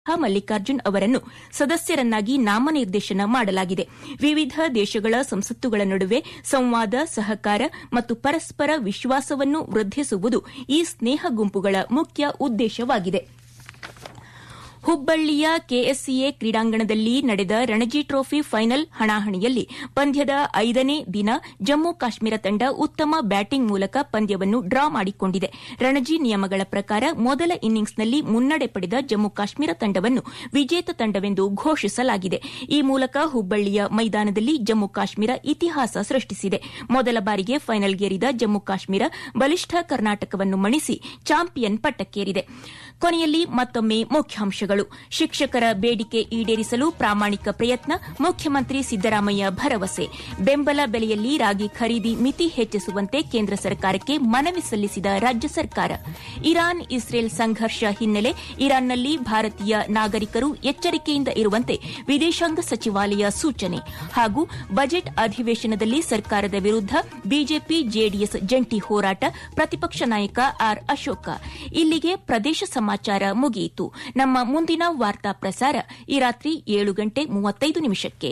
ಮಲ್ಲಿಕಾರ್ಜುನ್ ಅವರನ್ನು ಸದಸ್ಯರನ್ನಾಗಿ ನಾಮನಿರ್ದೇಶನ ಮಾಡಲಾಗಿದೆ ವಿವಿಧ ದೇಶಗಳ ಸಂಸತ್ತುಗಳ ನಡುವೆ ಸಂವಾದ ಸಹಕಾರ ಮತ್ತು ಪರಸ್ಪರ ವಿಶ್ವಾಸವನ್ನು ವೃದ್ಧಿಸುವುದು ಈ ಸ್ನೇಹ ಗುಂಪುಗಳ ಮುಖ್ಯ ಉದ್ದೇಶವಾಗಿದೆ ಹುಬ್ಬಳ್ಳಿಯ ಕೆಎಸ್ಸಿಎ ಕ್ರೀಡಾಂಗಣದಲ್ಲಿ ನಡೆದ ರಣಜಿ ಟ್ರೋಫಿ ಫೈನಲ್ ಹಣಾಹಣಿಯಲ್ಲಿ ಪಂದ್ಯದ ಐದನೇ ದಿನ ಜಮ್ಮು ಕಾಶ್ಮೀರ ತಂಡ ಉತ್ತಮ ಬ್ಯಾಟಿಂಗ್ ಮೂಲಕ ಪಂದ್ಯವನ್ನು ಡ್ರಾ ಮಾಡಿಕೊಂಡಿದೆ ರಣಜಿ ನಿಯಮಗಳ ಪ್ರಕಾರ ಮೊದಲ ಇನ್ನಿಂಗ್ಸ್ನಲ್ಲಿ ಮುನ್ನಡೆ ಪಡೆದ ಜಮ್ಮು ಕಾಶ್ಮೀರ ತಂಡವನ್ನು ವಿಜೇತ ತಂಡವೆಂದು ಘೋಷಿಸಲಾಗಿದೆ ಈ ಮೂಲಕ ಹುಬ್ಬಳ್ಳಿಯ ಮೈದಾನದಲ್ಲಿ ಜಮ್ಮು ಕಾಶ್ಮೀರ ಇತಿಹಾಸ ಸೃಷ್ಟಿಸಿದೆ ಮೊದಲ ಬಾರಿಗೆ ಫೈನಲ್ಗೇರಿದ ಜಮ್ಮು ಕಾಶ್ಮೀರ ಬಲಿಷ್ಠ ಕರ್ನಾಟಕವನ್ನು ಮಣಿಸಿ ಚಾಂಪಿಯನ್ ಪಟ್ಟಕ್ಕೇರಿದೆ ಕೊನೆಯಲ್ಲಿ ಮತ್ತೊಮ್ಮೆ ಮುಖ್ಯಾಂಶಗಳು ಶಿಕ್ಷಕರ ಬೇಡಿಕೆ ಈಡೇರಿಸಲು ಪ್ರಾಮಾಣಿಕ ಪ್ರಯತ್ನ ಮುಖ್ಯಮಂತ್ರಿ ಸಿದ್ದರಾಮಯ್ಯ ಭರವಸೆ ಬೆಂಬಲ ಬೆಲೆಯಲ್ಲಿ ರಾಗಿ ಖರೀದಿ ಮಿತಿ ಹೆಚ್ಚಿಸುವಂತೆ ಕೇಂದ್ರ ಸರ್ಕಾರಕ್ಕೆ ಮನವಿ ಸಲ್ಲಿಸಿದ ರಾಜ್ಯ ಸರ್ಕಾರ ಇರಾನ್ ಇಸ್ರೇಲ್ ಸಂಘರ್ಷ ಹಿನ್ನೆಲೆ ಇರಾನ್ನಲ್ಲಿ ಭಾರತೀಯ ನಾಗರಿಕರು ಎಚ್ಚರಿಕೆಯಿಂದ ಇರುವಂತೆ ವಿದೇಶಾಂಗ ಸಚಿವಾಲಯ ಸೂಚನೆ ಹಾಗೂ ಬಜೆಟ್ ಅಧಿವೇಶನದಲ್ಲಿ ಸರ್ಕಾರದ ವಿರುದ್ದ ಬಿಜೆಪಿ ಜೆಡಿಎಸ್ ಜಂಟಿ ಹೋರಾಟ ಪ್ರತಿಪಕ್ಷ ನಾಯಕ ಆರ್ ಅಶೋಕ ಇಲ್ಲಿಗೆ ಪ್ರದೇಶ ಸಮಾಚಾರ ಮುಗಿಯಿತು ನಮ್ಮ ಮುಂದಿನ ವಾರ್ತಾ ಪ್ರಸಾರ ಈ ರಾತ್ರಿ ಏಳು ಗಂಟೆ ಮೂವತ್ತೈದು ನಿಮಿಷಕ್ಕೆ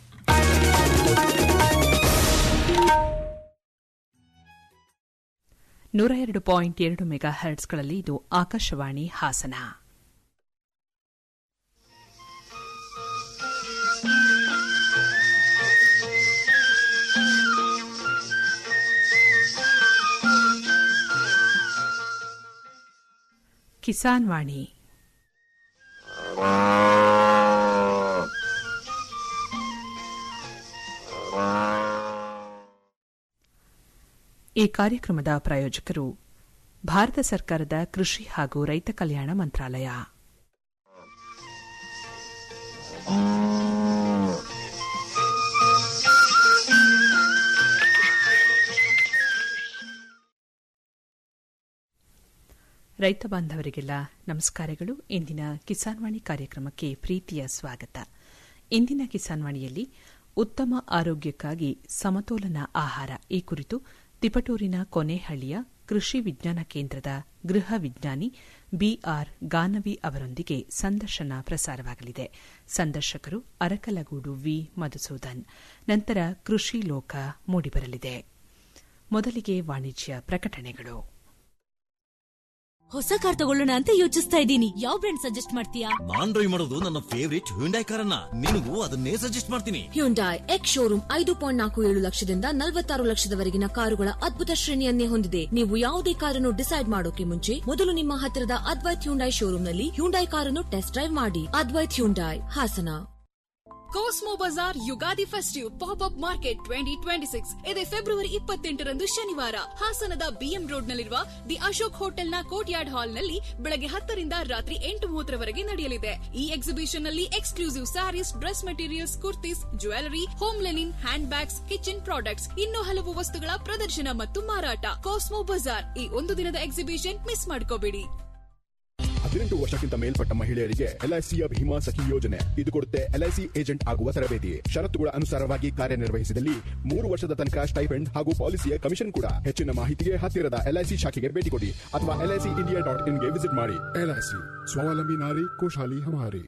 ನೂರ ಎರಡು ಪಾಯಿಂಟ್ ಎರಡು ಮೆಗಾ ಹರ್ಟ್ಸ್ಗಳಲ್ಲಿ ಇದು ಆಕಾಶವಾಣಿ ಹಾಸನ ಕಿಸಾನ್ ವಾಣಿ ಈ ಕಾರ್ಯಕ್ರಮದ ಪ್ರಾಯೋಜಕರು ಭಾರತ ಸರ್ಕಾರದ ಕೃಷಿ ಹಾಗೂ ರೈತ ಕಲ್ಯಾಣ ಮಂತ್ರಾಲಯ ರೈತ ಬಾಂಧವರಿಗೆಲ್ಲ ನಮಸ್ಕಾರಗಳು ಇಂದಿನ ಕಿಸಾನ್ವಾಣಿ ಕಾರ್ಯಕ್ರಮಕ್ಕೆ ಪ್ರೀತಿಯ ಸ್ವಾಗತ ಇಂದಿನ ಕಿಸಾನ್ವಾಣಿಯಲ್ಲಿ ಉತ್ತಮ ಆರೋಗ್ಯಕ್ಕಾಗಿ ಸಮತೋಲನ ಆಹಾರ ಈ ಕುರಿತು ತಿಪಟೂರಿನ ಕೊನೆಹಳ್ಳಿಯ ಕೃಷಿ ವಿಜ್ಞಾನ ಕೇಂದ್ರದ ಗೃಹ ವಿಜ್ಞಾನಿ ಬಿಆರ್ ಗಾನವಿ ಅವರೊಂದಿಗೆ ಸಂದರ್ಶನ ಪ್ರಸಾರವಾಗಲಿದೆ ಸಂದರ್ಶಕರು ಅರಕಲಗೂಡು ವಿ ಮಧುಸೂದನ್ ನಂತರ ಕೃಷಿ ಲೋಕ ಮೂಡಿಬರಲಿದೆ ಮೊದಲಿಗೆ ವಾಣಿಜ್ಯ ಪ್ರಕಟಣೆಗಳು ಹೊಸ ಕಾರ್ ತಗೊಳ್ಳೋಣ ಅಂತ ಯೋಚಿಸ್ತಾ ಇದ್ದೀನಿ ಯಾವ ಬ್ರ್ಯಾಂಡ್ ಸಜೆಸ್ಟ್ ಮಾಡ್ತೀಯಾ ನಾನ್ ಡ್ರೈವ್ ಮಾಡೋದು ನನ್ನ ಫೇವರಿಟ್ ಹ್ಯುಂಡೈ ಕಾರನ್ನ ನಿನಗೂ ಅದನ್ನೇ ಸಜೆಸ್ಟ್ ಮಾಡ್ತೀನಿ ಹ್ಯುಂಡಾಯ್ ಎಕ್ಸ್ ಶೋರೂಮ್ ಐದು ಪಾಯಿಂಟ್ ನಾಲ್ಕು ಏಳು ಲಕ್ಷದಿಂದ ನಲವತ್ತಾರು ಲಕ್ಷದವರೆಗಿನ ಕಾರುಗಳ ಅದ್ಭುತ ಶ್ರೇಣಿಯನ್ನೇ ಹೊಂದಿದೆ ನೀವು ಯಾವುದೇ ಕಾರನ್ನು ಡಿಸೈಡ್ ಮಾಡೋಕೆ ಮುಂಚೆ ಮೊದಲು ನಿಮ್ಮ ಹತ್ತಿರದ ಅದ್ವೈತ್ ಹ್ಯುಂಡಾಯ್ ಶೋರೂಮ್ನಲ್ಲಿ ಹ್ಯುಂಡಾಯ್ ಕಾರನ್ನು ಟೆಸ್ಟ್ ಡ್ರೈವ್ ಮಾಡಿ ಅದ್ವೈತ್ ಹ್ಯುಂಡಾಯ್ ಹಾಸನ ಕೋಸ್ಮೋ ಬಜಾರ್ Ugadi festive pop up market twenty twenty six ಇದೆ ಫೆಬ್ರವರಿ ಇಪ್ಪತ್ತೆಂಟರಂದು ಶನಿವಾರ ಹಾಸನದ ಬಿಎಂ ರೋಡ್ನಲ್ಲಿರುವ ದಿ ಅಶೋಕ್ ಹೋಟೆಲ್ನ ಕೋರ್ಟ್ಯಾರ್ಡ್ ಹಾಲ್ನಲ್ಲಿ ಬೆಳಗ್ಗೆ ಹತ್ತರಿಂದ ರಾತ್ರಿ ಎಂಟು ಮೂವತ್ತರವರೆಗೆ ನಡೆಯಲಿದೆ ಈ ಎಕ್ಸಿಬಿಷನ್ ನಲ್ಲಿ exclusive sarees dress materials kurtis jewellery home linen handbags kitchen products ಇನ್ನೂ ಹಲವು ವಸ್ತುಗಳ ಪ್ರದರ್ಶನ ಮತ್ತು ಮಾರಾಟ ಕೋಸ್ಮೋ ಬಜಾರ್ ಈ ಒಂದು ದಿನದ ಎಕ್ಸಿಬಿಷನ್ ಮಿಸ್ ಮಾಡ್ಕೋಬೇಡಿ ಹದಿನೆಂಟು ವರ್ಷಕ್ಕಿಂತ ಮೇಲ್ಪಟ್ಟ ಮಹಿಳೆಯರಿಗೆ ಎಲ್ಐಸಿಯ ಭೀಮಾ ಸಖಿ ಯೋಜನೆ ಇದು ಕೊಡುತ್ತೆ ಎಲ್ಐಸಿ ಏಜೆಂಟ್ ಆಗುವ ತರಬೇತಿ ಷರತ್ತುಗಳ ಅನುಸಾರವಾಗಿ ಕಾರ್ಯನಿರ್ವಹಿಸಿದಲ್ಲಿ ಮೂರು ವರ್ಷದ ತನಕ ಸ್ಟೈಪೆಂಡ್ ಹಾಗೂ ಪಾಲಿಸಿಯ ಕಮಿಷನ್ ಕೂಡ ಹೆಚ್ಚಿನ ಮಾಹಿತಿಗೆ ಹತ್ತಿರದ ಎಲ್ಐಸಿ ಶಾಖೆಗೆ ಭೇಟಿ ಕೊಡಿ ಅಥವಾ ಎಲ್ಐಸಿ ಇಂಡಿಯಾ ಡಾಟ್ ಇನ್ಗೆ ವಿಸಿಟ್ ಮಾಡಿ ಎಲ್ಐಸಿ ಸ್ವಾವಲಂಬಿ ನಾರಿ ಖುಷಾಲಿ ಹಮಾರಿ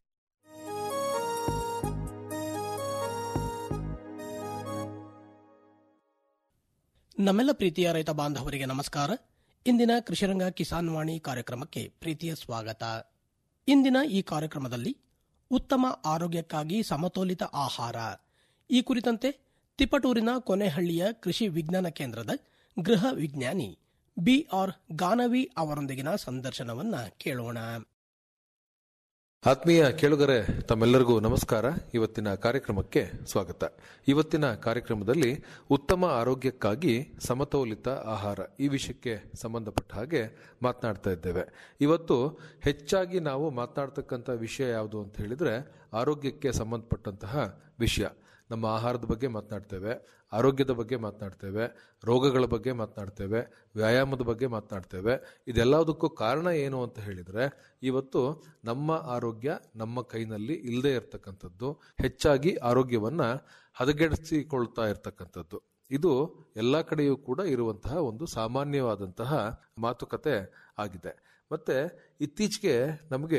ನಮ್ಮೆಲ್ಲ ಪ್ರೀತಿಯ ರೈತ ಬಾಂಧವರಿಗೆ ನಮಸ್ಕಾರ ಇಂದಿನ ಕೃಷಿರಂಗ ಕಿಸಾನ್ ವಾಣಿ ಕಾರ್ಯಕ್ರಮಕ್ಕೆ ಪ್ರೀತಿಯ ಸ್ವಾಗತ ಇಂದಿನ ಈ ಕಾರ್ಯಕ್ರಮದಲ್ಲಿ ಉತ್ತಮ ಆರೋಗ್ಯಕ್ಕಾಗಿ ಸಮತೋಲಿತ ಆಹಾರ ಈ ಕುರಿತಂತೆ ತಿಪಟೂರಿನ ಕೊನೆಹಳ್ಳಿಯ ಕೃಷಿ ವಿಜ್ಞಾನ ಕೇಂದ್ರದ ಗೃಹ ವಿಜ್ಞಾನಿ ಬಿಆರ್ ಗಾನವಿ ಅವರೊಂದಿಗಿನ ಸಂದರ್ಶನವನ್ನ ಕೇಳೋಣ ಆತ್ಮೀಯ ಕೇಳುಗರೆ ತಮ್ಮೆಲ್ಲರಿಗೂ ನಮಸ್ಕಾರ ಇವತ್ತಿನ ಕಾರ್ಯಕ್ರಮಕ್ಕೆ ಸ್ವಾಗತ ಇವತ್ತಿನ ಕಾರ್ಯಕ್ರಮದಲ್ಲಿ ಉತ್ತಮ ಆರೋಗ್ಯಕ್ಕಾಗಿ ಸಮತೋಲಿತ ಆಹಾರ ಈ ವಿಷಯಕ್ಕೆ ಸಂಬಂಧಪಟ್ಟ ಹಾಗೆ ಮಾತನಾಡ್ತಾ ಇದ್ದೇವೆ ಇವತ್ತು ಹೆಚ್ಚಾಗಿ ನಾವು ಮಾತನಾಡ್ತಕ್ಕಂಥ ವಿಷಯ ಯಾವುದು ಅಂತ ಹೇಳಿದ್ರೆ ಆರೋಗ್ಯಕ್ಕೆ ಸಂಬಂಧಪಟ್ಟಂತಹ ವಿಷಯ ನಮ್ಮ ಆಹಾರದ ಬಗ್ಗೆ ಮಾತನಾಡ್ತೇವೆ ಆರೋಗ್ಯದ ಬಗ್ಗೆ ಮಾತನಾಡ್ತೇವೆ ರೋಗಗಳ ಬಗ್ಗೆ ಮಾತನಾಡ್ತೇವೆ ವ್ಯಾಯಾಮದ ಬಗ್ಗೆ ಮಾತನಾಡ್ತೇವೆ ಇದೆಲ್ಲದಕ್ಕೂ ಕಾರಣ ಏನು ಅಂತ ಹೇಳಿದ್ರೆ ಇವತ್ತು ನಮ್ಮ ಆರೋಗ್ಯ ನಮ್ಮ ಕೈನಲ್ಲಿ ಇಲ್ಲದೆ ಇರತಕ್ಕಂಥದ್ದು ಹೆಚ್ಚಾಗಿ ಆರೋಗ್ಯವನ್ನ ಹದಗೆಡಿಸಿಕೊಳ್ತಾ ಇರತಕ್ಕಂಥದ್ದು ಇದು ಎಲ್ಲ ಕಡೆಯೂ ಕೂಡ ಇರುವಂತಹ ಒಂದು ಸಾಮಾನ್ಯವಾದಂತಹ ಮಾತುಕತೆ ಆಗಿದೆ ಮತ್ತೆ ಇತ್ತೀಚೆಗೆ ನಮಗೆ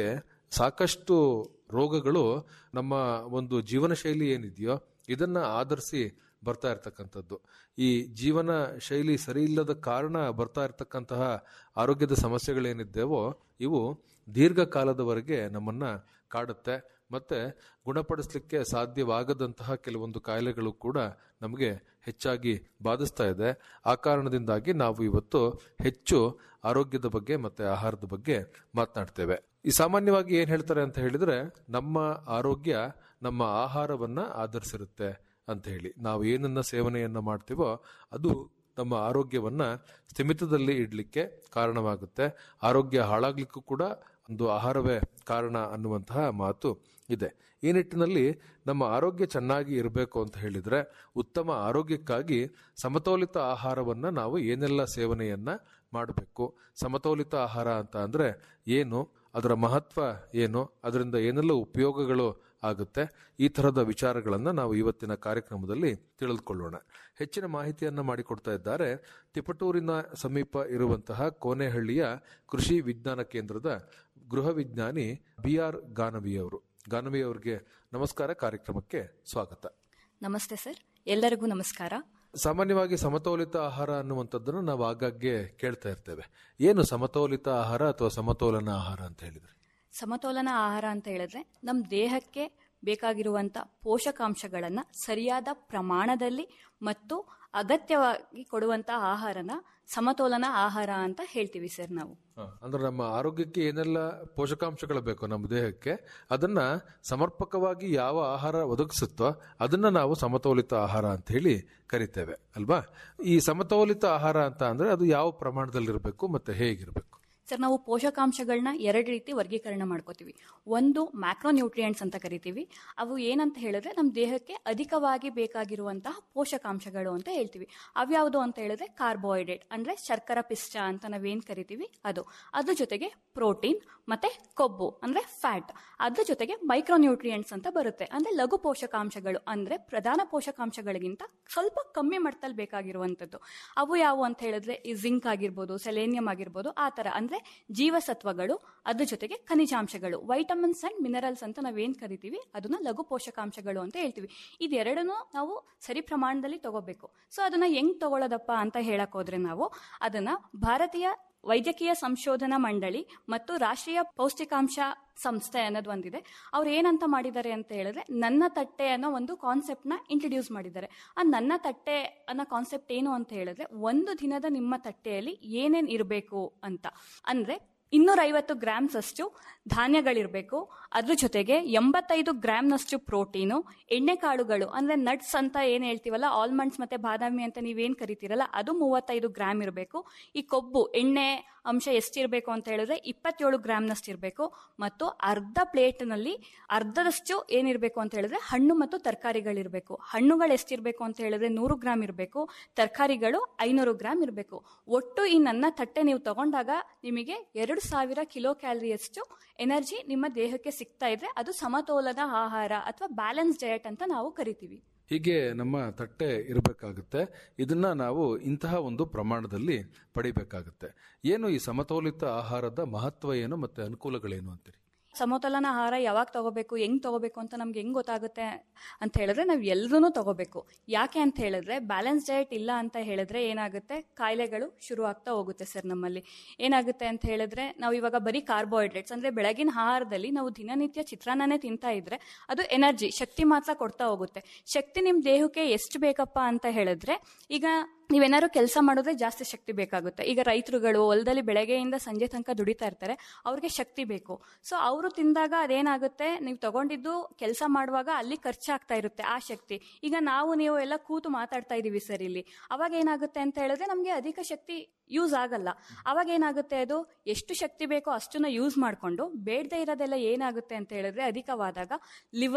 ಸಾಕಷ್ಟು ರೋಗಗಳು ನಮ್ಮ ಒಂದು ಜೀವನ ಶೈಲಿ ಏನಿದೆಯೋ ಇದನ್ನ ಆಧರಿಸಿ ಬರ್ತಾ ಇರ್ತಕ್ಕಂಥದ್ದು ಈ ಜೀವನ ಶೈಲಿ ಸರಿ ಇಲ್ಲದ ಕಾರಣ ಬರ್ತಾ ಇರ್ತಕ್ಕಂತಹ ಆರೋಗ್ಯದ ಸಮಸ್ಯೆಗಳೇನಿದ್ದೇವೋ ಇವು ದೀರ್ಘಕಾಲದವರೆಗೆ ನಮ್ಮನ್ನ ಕಾಡುತ್ತೆ ಮತ್ತೆ ಗುಣಪಡಿಸಲಿಕ್ಕೆ ಸಾಧ್ಯವಾಗದಂತಹ ಕೆಲವೊಂದು ಕಾಯಿಲೆಗಳು ಕೂಡ ನಮಗೆ ಹೆಚ್ಚಾಗಿ ಬಾಧಿಸ್ತಾ ಇದೆ ಆ ಕಾರಣದಿಂದಾಗಿ ನಾವು ಇವತ್ತು ಹೆಚ್ಚು ಆರೋಗ್ಯದ ಬಗ್ಗೆ ಮತ್ತೆ ಆಹಾರದ ಬಗ್ಗೆ ಮಾತನಾಡ್ತೇವೆ ಈ ಸಾಮಾನ್ಯವಾಗಿ ಏನ್ ಹೇಳ್ತಾರೆ ಅಂತ ಹೇಳಿದ್ರೆ ನಮ್ಮ ಆರೋಗ್ಯ ನಮ್ಮ ಆಹಾರವನ್ನ ಆಧರಿಸಿರುತ್ತೆ ಅಂತ ಹೇಳಿ ನಾವು ಏನನ್ನ ಸೇವನೆಯನ್ನ ಮಾಡ್ತೀವೋ ಅದು ನಮ್ಮ ಆರೋಗ್ಯವನ್ನ ಸ್ಥಿಮಿತದಲ್ಲಿ ಇಡ್ಲಿಕ್ಕೆ ಕಾರಣವಾಗುತ್ತೆ ಆರೋಗ್ಯ ಹಾಳಾಗ್ಲಿಕ್ಕೂ ಕೂಡ ಒಂದು ಆಹಾರವೇ ಕಾರಣ ಅನ್ನುವಂತಹ ಮಾತು ಇದೆ ಈ ನಿಟ್ಟಿನಲ್ಲಿ ನಮ್ಮ ಆರೋಗ್ಯ ಚೆನ್ನಾಗಿ ಇರಬೇಕು ಅಂತ ಹೇಳಿದ್ರೆ ಉತ್ತಮ ಆರೋಗ್ಯಕ್ಕಾಗಿ ಸಮತೋಲಿತ ಆಹಾರವನ್ನ ನಾವು ಏನೆಲ್ಲ ಸೇವನೆಯನ್ನ ಮಾಡಬೇಕು ಸಮತೋಲಿತ ಆಹಾರ ಅಂತ ಅಂದ್ರೆ ಏನು ಅದರ ಮಹತ್ವ ಏನು ಅದರಿಂದ ಏನೆಲ್ಲ ಉಪಯೋಗಗಳು ಆಗುತ್ತೆ ಈ ತರಹದ ವಿಚಾರಗಳನ್ನ ನಾವು ಇವತ್ತಿನ ಕಾರ್ಯಕ್ರಮದಲ್ಲಿ ತಿಳಿದುಕೊಳ್ಳೋಣ ಹೆಚ್ಚಿನ ಮಾಹಿತಿಯನ್ನ ಮಾಡಿಕೊಡ್ತಾ ಇದ್ದಾರೆ ತಿಪಟೂರಿನ ಸಮೀಪ ಇರುವಂತಹ ಕೋನೆಹಳ್ಳಿಯ ಕೃಷಿ ವಿಜ್ಞಾನ ಕೇಂದ್ರದ ಗೃಹ ವಿಜ್ಞಾನಿ ಬಿ ಆರ್ ಗಾನವಿ ಅವರು ಗಾನವಿ ಅವರಿಗೆ ನಮಸ್ಕಾರ ಕಾರ್ಯಕ್ರಮಕ್ಕೆ ಸ್ವಾಗತ ನಮಸ್ತೆ ಸರ್ ಎಲ್ಲರಿಗೂ ನಮಸ್ಕಾರ ಸಾಮಾನ್ಯವಾಗಿ ಸಮತೋಲಿತ ಆಹಾರ ಅನ್ನುವಂಥದ್ದನ್ನು ನಾವು ಆಗಾಗ್ಗೆ ಕೇಳ್ತಾ ಇರ್ತೇವೆ ಏನು ಸಮತೋಲಿತ ಆಹಾರ ಅಥವಾ ಸಮತೋಲನ ಆಹಾರ ಅಂತ ಹೇಳಿದ್ರೆ ಸಮತೋಲನ ಆಹಾರ ಅಂತ ಹೇಳಿದ್ರೆ ನಮ್ಮ ದೇಹಕ್ಕೆ ಬೇಕಾಗಿರುವಂತ ಪೋಷಕಾಂಶಗಳನ್ನ ಸರಿಯಾದ ಪ್ರಮಾಣದಲ್ಲಿ ಮತ್ತು ಅಗತ್ಯವಾಗಿ ಕೊಡುವಂತ ಆಹಾರನ ಸಮತೋಲನ ಆಹಾರ ಅಂತ ಹೇಳ್ತೀವಿ ಸರ್ ನಾವು ಅಂದ್ರೆ ನಮ್ಮ ಆರೋಗ್ಯಕ್ಕೆ ಏನೆಲ್ಲ ಪೋಷಕಾಂಶಗಳು ಬೇಕು ನಮ್ಮ ದೇಹಕ್ಕೆ ಅದನ್ನ ಸಮರ್ಪಕವಾಗಿ ಯಾವ ಆಹಾರ ಒದಗಿಸುತ್ತೋ ಅದನ್ನ ನಾವು ಸಮತೋಲಿತ ಆಹಾರ ಅಂತ ಹೇಳಿ ಕರಿತೇವೆ ಅಲ್ವಾ ಈ ಸಮತೋಲಿತ ಆಹಾರ ಅಂತ ಅಂದ್ರೆ ಅದು ಯಾವ ಪ್ರಮಾಣದಲ್ಲಿರಬೇಕು ಮತ್ತೆ ಹೇಗಿರಬೇಕು ಸರ್ ನಾವು ಪೋಷಕಾಂಶಗಳನ್ನ ಎರಡು ರೀತಿ ವರ್ಗೀಕರಣ ಮಾಡ್ಕೋತೀವಿ ಒಂದು ಮ್ಯಾಕ್ರೋನ್ಯೂಟ್ರಿಯೆಂಟ್ಸ್ ಅಂತ ಕರಿತೀವಿ ಅವು ಏನಂತ ಹೇಳಿದ್ರೆ ನಮ್ಮ ದೇಹಕ್ಕೆ ಅಧಿಕವಾಗಿ ಬೇಕಾಗಿರುವಂತಹ ಪೋಷಕಾಂಶಗಳು ಅಂತ ಹೇಳ್ತೀವಿ ಅವ್ಯಾವುದು ಅಂತ ಹೇಳಿದ್ರೆ ಕಾರ್ಬೋಹೈಡ್ರೇಟ್ ಅಂದ್ರೆ ಶರ್ಕರ ಪಿಷ್ಟ ಅಂತ ನಾವೇನ್ ಕರಿತೀವಿ ಅದು ಅದ್ರ ಜೊತೆಗೆ ಪ್ರೋಟೀನ್ ಮತ್ತೆ ಕೊಬ್ಬು ಅಂದ್ರೆ ಫ್ಯಾಟ್ ಅದ್ರ ಜೊತೆಗೆ ಮೈಕ್ರೋನ್ಯೂಟ್ರಿಯೆಂಟ್ಸ್ ಅಂತ ಬರುತ್ತೆ ಅಂದ್ರೆ ಲಘು ಪೋಷಕಾಂಶಗಳು ಅಂದ್ರೆ ಪ್ರಧಾನ ಪೋಷಕಾಂಶಗಳಿಗಿಂತ ಸ್ವಲ್ಪ ಕಮ್ಮಿ ಮಟ್ಟದಲ್ಲಿ ಬೇಕಾಗಿರುವಂತದ್ದು ಅವು ಯಾವುವು ಅಂತ ಹೇಳಿದ್ರೆ ಈ ಜಿಂಕ್ ಆಗಿರ್ಬೋದು ಸೆಲೇನಿಯಂ ಆಗಿರ್ಬೋದು ಆ ತರ ಅಂದ್ರೆ ಜೀವಸತ್ವಗಳು ಅದ್ರ ಜೊತೆಗೆ ಖನಿಜಾಂಶಗಳು ವೈಟಮಿನ್ಸ್ ಅಂಡ್ ಮಿನರಲ್ಸ್ ಅಂತ ನಾವೇನ್ ಕರಿತೀವಿ ಅದನ್ನ ಲಘು ಪೋಷಕಾಂಶಗಳು ಅಂತ ಹೇಳ್ತೀವಿ ಇದೆರಡನ್ನು ನಾವು ಸರಿ ಪ್ರಮಾಣದಲ್ಲಿ ತಗೋಬೇಕು ಸೊ ಅದನ್ನ ಹೆಂಗ್ ತಗೊಳ್ಳೋದಪ್ಪ ಅಂತ ಹೇಳಕ್ ಹೋದ್ರೆ ನಾವು ಅದನ್ನ ಭಾರತೀಯ ವೈದ್ಯಕೀಯ ಸಂಶೋಧನಾ ಮಂಡಳಿ ಮತ್ತು ರಾಷ್ಟ್ರೀಯ ಪೌಷ್ಟಿಕಾಂಶ ಸಂಸ್ಥೆ ಅನ್ನೋದು ಒಂದಿದೆ ಅವ್ರು ಏನಂತ ಮಾಡಿದ್ದಾರೆ ಅಂತ ಹೇಳಿದ್ರೆ ನನ್ನ ತಟ್ಟೆ ಅನ್ನೋ ಒಂದು ಕಾನ್ಸೆಪ್ಟ್ ನ ಇಂಟ್ರಡ್ಯೂಸ್ ಮಾಡಿದ್ದಾರೆ ಆ ನನ್ನ ತಟ್ಟೆ ಅನ್ನೋ ಕಾನ್ಸೆಪ್ಟ್ ಏನು ಅಂತ ಹೇಳಿದ್ರೆ ಒಂದು ದಿನದ ನಿಮ್ಮ ತಟ್ಟೆಯಲ್ಲಿ ಏನೇನ್ ಇರಬೇಕು ಅಂತ ಅಂದ್ರೆ ಇನ್ನೂರ ಐವತ್ತು ಗ್ರಾಮ್ಸ್ ಅಷ್ಟು ಧಾನ್ಯಗಳಿರಬೇಕು ಅದ್ರ ಜೊತೆಗೆ ಎಂಬತ್ತೈದು ಗ್ರಾಮ್ನಷ್ಟು ಪ್ರೋಟೀನು ಎಣ್ಣೆಕಾಳುಗಳು ಅಂದ್ರೆ ನಟ್ಸ್ ಅಂತ ಏನ್ ಹೇಳ್ತೀವಲ್ಲ ಆಲ್ಮಂಡ್ಸ್ ಮತ್ತೆ ಬಾದಾಮಿ ಅಂತ ನೀವೇನ್ ಕರಿತೀರಲ್ಲ ಅದು ಮೂವತ್ತೈದು ಗ್ರಾಮ್ ಇರಬೇಕು ಈ ಕೊಬ್ಬು ಎಣ್ಣೆ ಅಂಶ ಎಷ್ಟಿರಬೇಕು ಅಂತ ಹೇಳಿದ್ರೆ ಇಪ್ಪತ್ತೇಳು ಗ್ರಾಮ್ನಷ್ಟು ಇರಬೇಕು ಮತ್ತು ಅರ್ಧ ಪ್ಲೇಟ್ನಲ್ಲಿ ಅರ್ಧದಷ್ಟು ಏನಿರಬೇಕು ಅಂತ ಹೇಳಿದ್ರೆ ಹಣ್ಣು ಮತ್ತು ತರಕಾರಿಗಳಿರಬೇಕು ಹಣ್ಣುಗಳು ಎಷ್ಟಿರಬೇಕು ಅಂತ ಹೇಳಿದ್ರೆ ನೂರು ಗ್ರಾಮ್ ಇರಬೇಕು ತರಕಾರಿಗಳು ಐನೂರು ಗ್ರಾಮ್ ಇರಬೇಕು ಒಟ್ಟು ಈ ನನ್ನ ತಟ್ಟೆ ನೀವು ತಗೊಂಡಾಗ ನಿಮಗೆ ಎರಡು ಸಾವಿರ ಕಿಲೋ ಕ್ಯಾಲರಿಯಷ್ಟು ಎನರ್ಜಿ ನಿಮ್ಮ ದೇಹಕ್ಕೆ ಸಿಗ್ತಾ ಇದ್ರೆ ಅದು ಸಮತೋಲನ ಆಹಾರ ಅಥವಾ ಬ್ಯಾಲೆನ್ಸ್ ಡಯಟ್ ಅಂತ ನಾವು ಕರಿತೀವಿ ಹೀಗೆ ನಮ್ಮ ತಟ್ಟೆ ಇರಬೇಕಾಗುತ್ತೆ ಇದನ್ನ ನಾವು ಇಂತಹ ಒಂದು ಪ್ರಮಾಣದಲ್ಲಿ ಪಡಿಬೇಕಾಗುತ್ತೆ ಏನು ಈ ಸಮತೋಲಿತ ಆಹಾರದ ಮಹತ್ವ ಏನು ಮತ್ತೆ ಅನುಕೂಲಗಳೇನು ಅಂತೀರಿ ಸಮತೋಲನ ಆಹಾರ ಯಾವಾಗ ತಗೋಬೇಕು ಹೆಂಗ್ ತಗೋಬೇಕು ಅಂತ ನಮ್ಗೆ ಹೆಂಗ್ ಗೊತ್ತಾಗುತ್ತೆ ಅಂತ ಹೇಳಿದ್ರೆ ನಾವು ಎಲ್ಲರೂ ತಗೋಬೇಕು ಯಾಕೆ ಅಂತ ಹೇಳಿದ್ರೆ ಬ್ಯಾಲೆನ್ಸ್ ಡಯಟ್ ಇಲ್ಲ ಅಂತ ಹೇಳಿದ್ರೆ ಏನಾಗುತ್ತೆ ಕಾಯಿಲೆಗಳು ಶುರು ಆಗ್ತಾ ಹೋಗುತ್ತೆ ಸರ್ ನಮ್ಮಲ್ಲಿ ಏನಾಗುತ್ತೆ ಅಂತ ಹೇಳಿದ್ರೆ ನಾವು ಇವಾಗ ಬರೀ ಕಾರ್ಬೋಹೈಡ್ರೇಟ್ಸ್ ಅಂದ್ರೆ ಬೆಳಗಿನ ಆಹಾರದಲ್ಲಿ ನಾವು ದಿನನಿತ್ಯ ಚಿತ್ರಾನ್ನನೇ ತಿಂತಾ ಇದ್ರೆ ಅದು ಎನರ್ಜಿ ಶಕ್ತಿ ಮಾತ್ರ ಕೊಡ್ತಾ ಹೋಗುತ್ತೆ ಶಕ್ತಿ ನಿಮ್ ದೇಹಕ್ಕೆ ಎಷ್ಟು ಬೇಕಪ್ಪ ಅಂತ ಹೇಳಿದ್ರೆ ಈಗ ನೀವೇನಾದ್ರು ಕೆಲಸ ಮಾಡಿದ್ರೆ ಜಾಸ್ತಿ ಶಕ್ತಿ ಬೇಕಾಗುತ್ತೆ ಈಗ ರೈತರುಗಳು ಹೊಲದಲ್ಲಿ ಬೆಳಗ್ಗೆಯಿಂದ ಸಂಜೆ ತನಕ ದುಡಿತಾ ಇರ್ತಾರೆ ಅವ್ರಿಗೆ ಶಕ್ತಿ ಬೇಕು ಸೊ ಅವರು ತಿಂದಾಗ ಅದೇನಾಗುತ್ತೆ ನೀವು ತಗೊಂಡಿದ್ದು ಕೆಲಸ ಮಾಡುವಾಗ ಅಲ್ಲಿ ಖರ್ಚಾಗ್ತಾ ಇರುತ್ತೆ ಆ ಶಕ್ತಿ ಈಗ ನಾವು ನೀವು ಎಲ್ಲ ಕೂತು ಮಾತಾಡ್ತಾ ಇದೀವಿ ಸರ್ ಇಲ್ಲಿ ಅವಾಗ ಏನಾಗುತ್ತೆ ಅಂತ ಹೇಳಿದ್ರೆ ನಮಗೆ ಅಧಿಕ ಶಕ್ತಿ ಯೂಸ್ ಆಗಲ್ಲ ಅವಾಗ ಏನಾಗುತ್ತೆ ಅದು ಎಷ್ಟು ಶಕ್ತಿ ಬೇಕೋ ಅಷ್ಟನ್ನ ಯೂಸ್ ಮಾಡಿಕೊಂಡು ಬೇಡದೇ ಇರೋದೆಲ್ಲ ಏನಾಗುತ್ತೆ ಅಂತ ಹೇಳಿದ್ರೆ ಅಧಿಕವಾದಾಗ ಲಿವರ್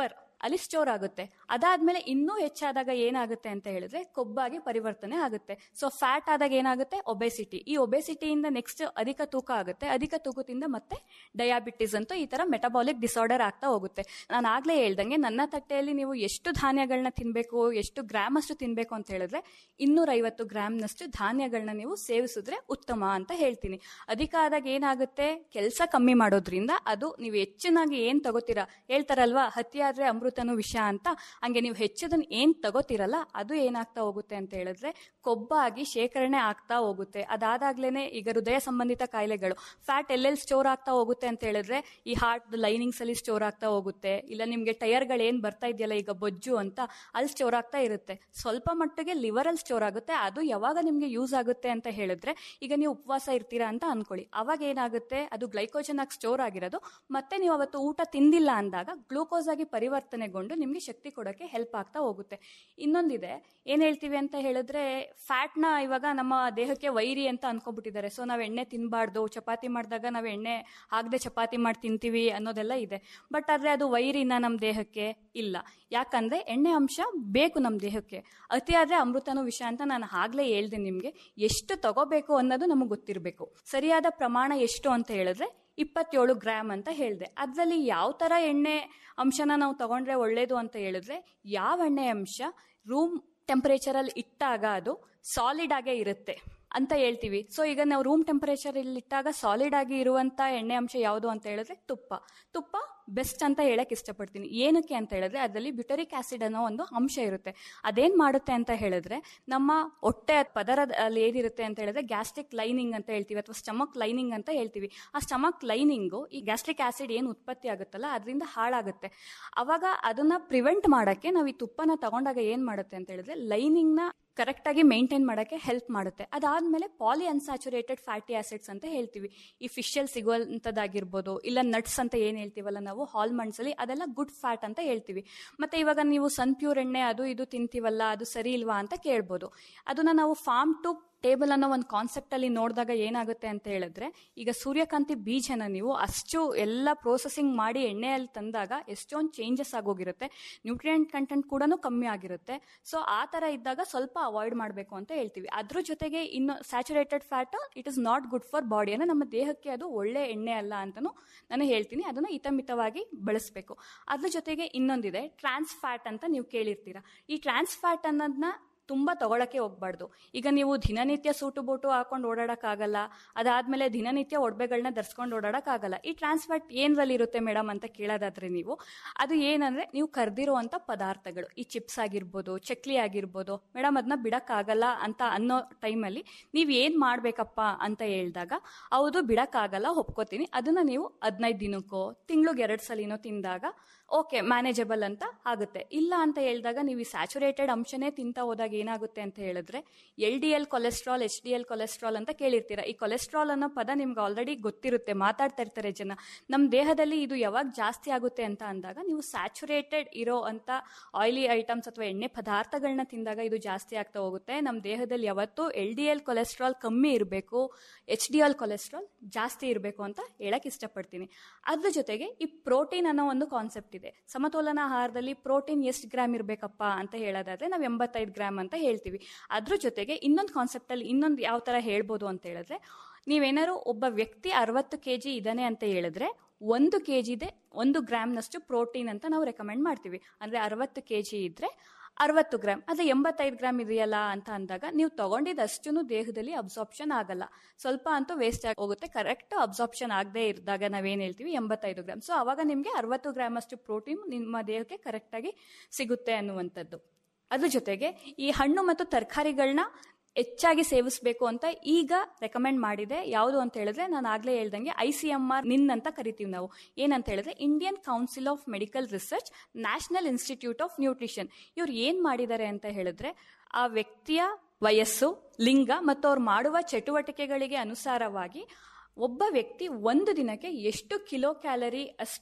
ಅಲ್ಲಿ ಸ್ಟೋರ್ ಆಗುತ್ತೆ ಅದಾದ್ಮೇಲೆ ಇನ್ನೂ ಹೆಚ್ಚಾದಾಗ ಏನಾಗುತ್ತೆ ಅಂತ ಹೇಳಿದ್ರೆ ಕೊಬ್ಬಾಗಿ ಪರಿವರ್ತನೆ ಆಗುತ್ತೆ ಸೊ ಫ್ಯಾಟ್ ಆದಾಗ ಏನಾಗುತ್ತೆ ಒಬೆಸಿಟಿ ಈ ಒಬೆಸಿಟಿಯಿಂದ ನೆಕ್ಸ್ಟ್ ಅಧಿಕ ತೂಕ ಆಗುತ್ತೆ ಅಧಿಕ ತೂಕದಿಂದ ಮತ್ತೆ ಡಯಾಬಿಟಿಸ್ ಅಂತ ಈ ತರ ಮೆಟಬಾಲಿಕ್ ಡಿಸಾರ್ಡರ್ ಆಗ್ತಾ ಹೋಗುತ್ತೆ ನಾನು ಆಗ್ಲೇ ಹೇಳ್ದಂಗೆ ನನ್ನ ತಟ್ಟೆಯಲ್ಲಿ ನೀವು ಎಷ್ಟು ಧಾನ್ಯಗಳನ್ನ ತಿನ್ಬೇಕು ಎಷ್ಟು ಗ್ರಾಮ್ ಅಷ್ಟು ತಿನ್ಬೇಕು ಅಂತ ಹೇಳಿದ್ರೆ ಇನ್ನೂರ ಐವತ್ತು ಗ್ರಾಮ್ನಷ್ಟು ಧಾನ್ಯಗಳನ್ನ ನೀವು ಸೇವಿಸಿದ್ರೆ ಉತ್ತಮ ಅಂತ ಹೇಳ್ತೀನಿ ಅಧಿಕ ಆದಾಗ ಏನಾಗುತ್ತೆ ಕೆಲಸ ಕಮ್ಮಿ ಮಾಡೋದ್ರಿಂದ ಅದು ನೀವು ಹೆಚ್ಚಿನಾಗಿ ಏನ್ ತಗೋತೀರಾ ಹೇಳ್ತಾರಲ್ವಾ ಹತ್ತಿ ಆದ್ರೆ ಅಮೃತನು ವಿಷ ಅಂತ ಹಂಗೆ ನೀವು ಹೆಚ್ಚದನ್ನ ಏನ್ ತಗೋತೀರಲ್ಲ ಅದು ಏನಾಗ್ತಾ ಹೋಗುತ್ತೆ ಅಂತ ಹೇಳಿದ್ರೆ ಕೊಬ್ಬಾಗಿ ಶೇಖರಣೆ ಆಗ್ತಾ ಹೋಗುತ್ತೆ ಅದಾದಾಗ್ಲೇನೆ ಈಗ ಹೃದಯ ಸಂಬಂಧಿತ ಕಾಯಿಲೆಗಳು ಫ್ಯಾಟ್ ಎಲ್ಲೆಲ್ಲಿ ಸ್ಟೋರ್ ಆಗ್ತಾ ಹೋಗುತ್ತೆ ಅಂತ ಹೇಳಿದ್ರೆ ಈ ಹಾರ್ಟ್ ಲೈನಿಂಗ್ಸ್ ಅಲ್ಲಿ ಸ್ಟೋರ್ ಆಗ್ತಾ ಹೋಗುತ್ತೆ ಇಲ್ಲ ನಿಮ್ಗೆ ಟೈರ್ಗಳು ಏನ್ ಬರ್ತಾ ಇದೆಯಲ್ಲ ಈಗ ಬೊಜ್ಜು ಅಂತ ಅಲ್ಲಿ ಸ್ಟೋರ್ ಆಗ್ತಾ ಇರುತ್ತೆ ಸ್ವಲ್ಪ ಮಟ್ಟಿಗೆ ಲಿವರ್ ಅಲ್ಲಿ ಸ್ಟೋರ್ ಆಗುತ್ತೆ ಅದು ಯಾವಾಗ ನಿಮ್ಗೆ ಯೂಸ್ ಆಗುತ್ತೆ ಅಂತ ಹೇಳಿದ್ರೆ ಈಗ ನೀವು ಉಪವಾಸ ಇರ್ತೀರಾ ಅಂತ ಅನ್ಕೊಳ್ಳಿ ಅವಾಗ ಏನಾಗುತ್ತೆ ಅದು ಗ್ಲೈಕೋಜನ್ ಆಗಿ ಸ್ಟೋರ್ ಆಗಿರೋದು ಮತ್ತೆ ನೀವು ಅವತ್ತು ಊಟ ತಿಂದಿಲ್ಲ ಅಂದಾಗ ಗ್ಲೂಕೋಸ್ ಆಗಿ ಪರಿವರ್ತನೆಗೊಂಡು ನಿಮ್ಗೆ ಶಕ್ತಿ ಕೊಡೋಕೆ ಹೆಲ್ಪ್ ಆಗ್ತಾ ಹೋಗುತ್ತೆ ಇನ್ನೊಂದಿದೆ ಏನ್ ಹೇಳ್ತೀವಿ ಅಂತ ಹೇಳಿದ್ರೆ ಫ್ಯಾಟ್ ನ ಇವಾಗ ನಮ್ಮ ದೇಹಕ್ಕೆ ವೈರಿ ಅಂತ ಅನ್ಕೊಂಡ್ಬಿಟ್ಟಿದ್ದಾರೆ ಸೊ ನಾವ್ ಎಣ್ಣೆ ತಿನ್ಬಾರ್ದು ಚಪಾತಿ ಮಾಡಿದಾಗ ನಾವ್ ಎಣ್ಣೆ ಹಾಕದೆ ಚಪಾತಿ ಮಾಡಿ ತಿಂತೀವಿ ಅನ್ನೋದೆಲ್ಲ ಇದೆ ಬಟ್ ಆದ್ರೆ ಅದು ವೈರಿನ ನಮ್ಮ ದೇಹಕ್ಕೆ ಇಲ್ಲ ಯಾಕಂದ್ರೆ ಎಣ್ಣೆ ಅಂಶ ಬೇಕು ನಮ್ಮ ದೇಹಕ್ಕೆ ಅತಿ ಆದ್ರೆ ಅಮೃತನೂ ವಿಷ ಅಂತ ನಾನು ಆಗ್ಲೇ ಹೇಳ್ದೆ ನಿಮ್ಗೆ ಎಷ್ಟು ತಗೋಬೇಕು ಅನ್ನೋದು ನಮಗೆ ಗೊತ್ತಿರಬೇಕು ಸರಿಯಾದ ಪ್ರಮಾಣ ಎಷ್ಟು ಅಂತ ಹೇಳಿದ್ರೆ ಇಪ್ಪತ್ತೇಳು ಗ್ರಾಮ್ ಅಂತ ಹೇಳಿದೆ ಅದರಲ್ಲಿ ಯಾವ ತರ ಎಣ್ಣೆ ಅಂಶನ ನಾವು ತಗೊಂಡ್ರೆ ಒಳ್ಳೇದು ಅಂತ ಹೇಳಿದ್ರೆ ಯಾವ ಎಣ್ಣೆ ಅಂಶ ರೂಮ್ ಟೆಂಪರೇಚರ್ ಅಲ್ಲಿ ಇಟ್ಟಾಗ ಅದು ಸಾಲಿಡ್ ಆಗೇ ಇರುತ್ತೆ ಅಂತ ಹೇಳ್ತೀವಿ ಸೊ ಈಗ ನಾವು ರೂಮ್ ಟೆಂಪರೇಚರ್ ಇಲ್ಲಿ ಇಟ್ಟಾಗ ಸಾಲಿಡ್ ಆಗಿ ಇರುವಂತ ಎಣ್ಣೆ ಅಂಶ ಯಾವುದು ಅಂತ ಹೇಳಿದ್ರೆ ತುಪ್ಪ ತುಪ್ಪ ಬೆಸ್ಟ್ ಅಂತ ಹೇಳಕ್ ಇಷ್ಟಪಡ್ತೀನಿ ಏನಕ್ಕೆ ಅಂತ ಹೇಳಿದ್ರೆ ಅದರಲ್ಲಿ ಬ್ಯುಟರಿಕ್ ಆಸಿಡ್ ಅನ್ನೋ ಒಂದು ಅಂಶ ಇರುತ್ತೆ ಅದೇನ್ ಮಾಡುತ್ತೆ ಅಂತ ಹೇಳಿದ್ರೆ ನಮ್ಮ ಹೊಟ್ಟೆ ಪದರದಲ್ಲಿ ಏನಿರುತ್ತೆ ಅಂತ ಹೇಳಿದ್ರೆ ಗ್ಯಾಸ್ಟ್ರಿಕ್ ಲೈನಿಂಗ್ ಅಂತ ಹೇಳ್ತೀವಿ ಅಥವಾ ಸ್ಟಮಕ್ ಲೈನಿಂಗ್ ಅಂತ ಹೇಳ್ತೀವಿ ಆ ಸ್ಟಮಕ್ ಲೈನಿಂಗು ಈ ಗ್ಯಾಸ್ಟ್ರಿಕ್ ಆಸಿಡ್ ಏನು ಉತ್ಪತ್ತಿ ಆಗುತ್ತಲ್ಲ ಅದರಿಂದ ಹಾಳಾಗುತ್ತೆ ಅವಾಗ ಅದನ್ನ ಪ್ರಿವೆಂಟ್ ಮಾಡಕ್ಕೆ ನಾವು ಈ ತುಪ್ಪನ ತಗೊಂಡಾಗ ಏನ್ ಮಾಡುತ್ತೆ ಅಂತ ಹೇಳಿದ್ರೆ ಲೈನಿಂಗ್ ನ ಕರೆಕ್ಟ್ ಆಗಿ ಮೇಂಟೈನ್ ಮಾಡಕ್ಕೆ ಹೆಲ್ಪ್ ಮಾಡುತ್ತೆ ಅದಾದ್ಮೇಲೆ ಪಾಲಿ ಅನ್ಸ್ಯಾಚುರೇಟೆಡ್ ಫ್ಯಾಟಿ ಆಸಿಡ್ಸ್ ಅಂತ ಹೇಳ್ತೀವಿ ಈ ಫಿಶಲ್ ಸಿಗುವಂತದ್ದಾಗಿರ್ಬೋದು ಇಲ್ಲ ನಟ್ಸ್ ಅಂತ ಏನ್ ಹೇಳ್ತೀವಲ್ಲ ನಾವು ಹಾಲ್ಮಂಡ್ಸ್ ಅಲ್ಲಿ ಅದೆಲ್ಲ ಗುಡ್ ಫ್ಯಾಟ್ ಅಂತ ಹೇಳ್ತೀವಿ ಮತ್ತೆ ಇವಾಗ ನೀವು ಸನ್ ಪ್ಯೂರ್ ಎಣ್ಣೆ ಅದು ಇದು ತಿಂತೀವಲ್ಲ ಅದು ಸರಿ ಇಲ್ವಾ ಅಂತ ಕೇಳ್ಬೋದು ಅದನ್ನ ನಾವು ಫಾರ್ಮ್ ಟು ಟೇಬಲ್ ಅನ್ನೋ ಒಂದು ಕಾನ್ಸೆಪ್ಟ್ ಅಲ್ಲಿ ನೋಡಿದಾಗ ಏನಾಗುತ್ತೆ ಅಂತ ಹೇಳಿದ್ರೆ ಈಗ ಸೂರ್ಯಕಾಂತಿ ಬೀಜನ ನೀವು ಅಷ್ಟು ಎಲ್ಲ ಪ್ರೋಸೆಸಿಂಗ್ ಮಾಡಿ ಎಣ್ಣೆಯಲ್ಲಿ ತಂದಾಗ ಎಷ್ಟೊಂದು ಚೇಂಜಸ್ ಆಗೋಗಿರುತ್ತೆ ನ್ಯೂಟ್ರಿಯೆಂಟ್ ಕಂಟೆಂಟ್ ಕೂಡ ಕಮ್ಮಿ ಆಗಿರುತ್ತೆ ಸೊ ಆ ತರ ಇದ್ದಾಗ ಸ್ವಲ್ಪ ಅವಾಯ್ಡ್ ಮಾಡಬೇಕು ಅಂತ ಹೇಳ್ತೀವಿ ಅದ್ರ ಜೊತೆಗೆ ಇನ್ನು saturated fat it is not good for body ಅಂದ್ರೆ ನಮ್ಮ ದೇಹಕ್ಕೆ ಅದು ಒಳ್ಳೆ ಎಣ್ಣೆ ಅಲ್ಲ ಅಂತಾನು ನಾನು ಹೇಳ್ತೀನಿ ಅದನ್ನ ಹಿತಮಿತವಾಗಿ ಬಳಸಬೇಕು ಅದ್ರ ಜೊತೆಗೆ ಇನ್ನೊಂದಿದೆ ಟ್ರಾನ್ಸ್ ಫ್ಯಾಟ್ ಅಂತ ನೀವು ಕೇಳಿರ್ತೀರಾ ಈ ಟ್ರಾನ್ಸ್ ಫ್ಯಾಟ್ ಅನ್ನೋದನ್ನ ತುಂಬಾ ತಗೊಳಕ್ಕೆ ಹೋಗ್ಬಾರ್ದು ಈಗ ನೀವು ದಿನನಿತ್ಯ ಸೂಟು ಬೂಟು ಹಾಕೊಂಡು ಓಡಾಡಕ್ಕಾಗಲ್ಲ ಅದಾದ್ಮೇಲೆ ದಿನನಿತ್ಯ ಒಡವೆಗಳನ್ನ ಧರಿಸ್ಕೊಂಡು ಓಡಾಡಕ್ಕಾಗಲ್ಲ ಈ ಟ್ರಾನ್ಸ್ಫ್ಯಾಟ್ ಏನ್ರಲ್ಲಿ ಇರುತ್ತೆ ಮೇಡಮ್ ಅಂತ ಕೇಳೋದಾದ್ರೆ ನೀವು ಅದು ಏನಂದ್ರೆ ನೀವು ಕರ್ದಿರುವಂತ ಪದಾರ್ಥಗಳು ಈ ಚಿಪ್ಸ್ ಆಗಿರ್ಬೋದು ಚಕ್ಲಿ ಆಗಿರ್ಬೋದು ಮೇಡಮ್ ಅದನ್ನ ಬಿಡಕ್ಕಾಗಲ್ಲ ಅಂತ ಅನ್ನೋ ಟೈಮಲ್ಲಿ ನೀವು ಏನ್ ಮಾಡ್ಬೇಕಪ್ಪ ಅಂತ ಹೇಳಿದಾಗ ಹೌದು ಬಿಡಕ್ಕಾಗಲ್ಲ ಒಪ್ಕೋತೀನಿ ಅದನ್ನ ನೀವು ಹದಿನೈದು ದಿನಕ್ಕೋ ತಿಂಗ್ಳಿಗೆ ಎರಡು ಸಲಿನೋ ತಿಂದಾಗ ಓಕೆ ಮ್ಯಾನೇಜಬಲ್ ಅಂತ ಆಗುತ್ತೆ ಇಲ್ಲ ಅಂತ ಹೇಳಿದಾಗ ನೀವು ಈ ಸ್ಯಾಚುರೇಟೆಡ್ ಅಂಶನೇ ತಿಂತ ಹೋದಾಗ ಏನಾಗುತ್ತೆ ಅಂತ ಹೇಳಿದ್ರೆ L D L cholesterol H D L cholesterol ಅಂತ ಕೇಳಿರ್ತೀರಾ ಈ ಕೊಲೆಸ್ಟ್ರಾಲ್ ಅನ್ನೋ ಪದ ನಿಮ್ಗೆ ಆಲ್ರೆಡಿ ಗೊತ್ತಿರುತ್ತೆ ಮಾತಾಡ್ತಾ ಇರ್ತಾರೆ ಜನ ನಮ್ಮ ದೇಹದಲ್ಲಿ ಇದು ಯಾವಾಗ ಜಾಸ್ತಿ ಆಗುತ್ತೆ ಅಂತ ಅಂದಾಗ ನೀವು ಸ್ಯಾಚುರೇಟೆಡ್ ಇರೋ ಅಂತ ಆಯಿಲಿ ಐಟಮ್ಸ್ ಅಥವಾ ಎಣ್ಣೆ ಪದಾರ್ಥಗಳನ್ನ ತಿಂದಾಗ ಇದು ಜಾಸ್ತಿ ಆಗ್ತಾ ಹೋಗುತ್ತೆ ನಮ್ಮ ದೇಹದಲ್ಲಿ ಯಾವತ್ತೂ ಎಲ್ ಡಿ ಎಲ್ ಕೊಲೆಸ್ಟ್ರಾಲ್ ಕಮ್ಮಿ ಇರಬೇಕು ಎಚ್ ಡಿ ಎಲ್ ಕೊಲೆಸ್ಟ್ರಾಲ್ ಜಾಸ್ತಿ ಇರಬೇಕು ಅಂತ ಹೇಳಕ್ ಇಷ್ಟಪಡ್ತೀನಿ ಅದ್ರ ಜೊತೆಗೆ ಈ ಪ್ರೋಟೀನ್ ಅನ್ನೋ ಒಂದು ಕಾನ್ಸೆಪ್ಟ್ ಇದೆ ಸಮತೋಲನ ಆಹಾರದಲ್ಲಿ ಪ್ರೋಟೀನ್ ಎಷ್ಟು ಗ್ರಾಮ್ ಇರಬೇಕಪ್ಪ ಅಂತ ಹೇಳೋದಾದ್ರೆ ನಾವು ಎಂಬತ್ತೈದು ಗ್ರಾಮ್ ಅಂತ ಹೇಳ್ತೀವಿ ಅದ್ರ ಜೊತೆಗೆ ಇನ್ನೊಂದು ಕಾನ್ಸೆಪ್ಟ್ ಅಲ್ಲಿ ಇನ್ನೊಂದು ಯಾವ ತರ ಹೇಳ್ಬೋದು ಅಂತ ಹೇಳಿದ್ರೆ ನೀವೇನಾದ್ರು ಒಬ್ಬ ವ್ಯಕ್ತಿ ಅರವತ್ತು ಕೆ ಜಿ ಇದ್ದಾನೆ ಅಂತ ಹೇಳಿದ್ರೆ ಒಂದು ಕೆ ಜಿದೆ ಒಂದು ಗ್ರಾಮ್ನಷ್ಟು ಪ್ರೋಟೀನ್ ಅಂತ ನಾವು ರೆಕಮೆಂಡ್ ಮಾಡ್ತೀವಿ ಅಂದ್ರೆ ಅರವತ್ತು ಕೆ ಜಿ ಇದ್ರೆ ಅರವತ್ತು ಗ್ರಾಮ್ ಅದೇ ಎಂಬತ್ತೈದು ಗ್ರಾಮ್ ಇದೆಯಲ್ಲ ಅಂತ ಅಂದಾಗ ನೀವು ತಗೊಂಡಿದ್ದಷ್ಟು ದೇಹದಲ್ಲಿ ಅಬ್ಸಾರ್ಪ್ಷನ್ ಆಗಲ್ಲ ಸ್ವಲ್ಪ ಅಂತೂ ವೇಸ್ಟ್ ಆಗಿ ಹೋಗುತ್ತೆ ಕರೆಕ್ಟ್ ಅಬ್ಸಾರ್ಪ್ಷನ್ ಆಗದೆ ಇದ್ದಾಗ ನಾವೇನ್ ಹೇಳ್ತೀವಿ ಎಂಬತ್ತೈದು ಗ್ರಾಮ್ ಸೊ ಅವಾಗ ನಿಮಗೆ ಅರವತ್ತು ಗ್ರಾಮ್ ಅಷ್ಟು ಪ್ರೋಟೀನ್ ನಿಮ್ಮ ದೇಹಕ್ಕೆ ಕರೆಕ್ಟಾಗಿ ಸಿಗುತ್ತೆ ಅನ್ನುವಂಥದ್ದು ಅದ್ರ ಜೊತೆಗೆ ಈ ಹಣ್ಣು ಮತ್ತು ತರಕಾರಿಗಳನ್ನ ಹೆಚ್ಚಾಗಿ ಸೇವಿಸಬೇಕು ಅಂತ ಈಗ ರೆಕಮೆಂಡ್ ಮಾಡಿದೆ ಯಾವುದು ಅಂತ ಹೇಳಿದ್ರೆ ನಾನು ಆಗ್ಲೇ ಹೇಳ್ದಂಗೆ ಐ ಸಿ ಎಂ ಆರ್ ನಿನ್ ಅಂತ ಕರಿತೀವಿ ನಾವು ಏನಂತ ಹೇಳಿದ್ರೆ Indian Council of Medical Research National Institute of Nutrition ಇವ್ರು ಏನ್ ಮಾಡಿದ್ದಾರೆ ಅಂತ ಹೇಳಿದ್ರೆ ಆ ವ್ಯಕ್ತಿಯ ವಯಸ್ಸು ಲಿಂಗ ಮತ್ತು ಅವ್ರು ಮಾಡುವ ಚಟುವಟಿಕೆಗಳಿಗೆ ಅನುಸಾರವಾಗಿ ಒಬ್ಬ ವ್ಯಕ್ತಿ ಒಂದು ದಿನಕ್ಕೆ ಎಷ್ಟು ಕಿಲೋ ಕ್ಯಾಲರಿ ಅಷ್ಟು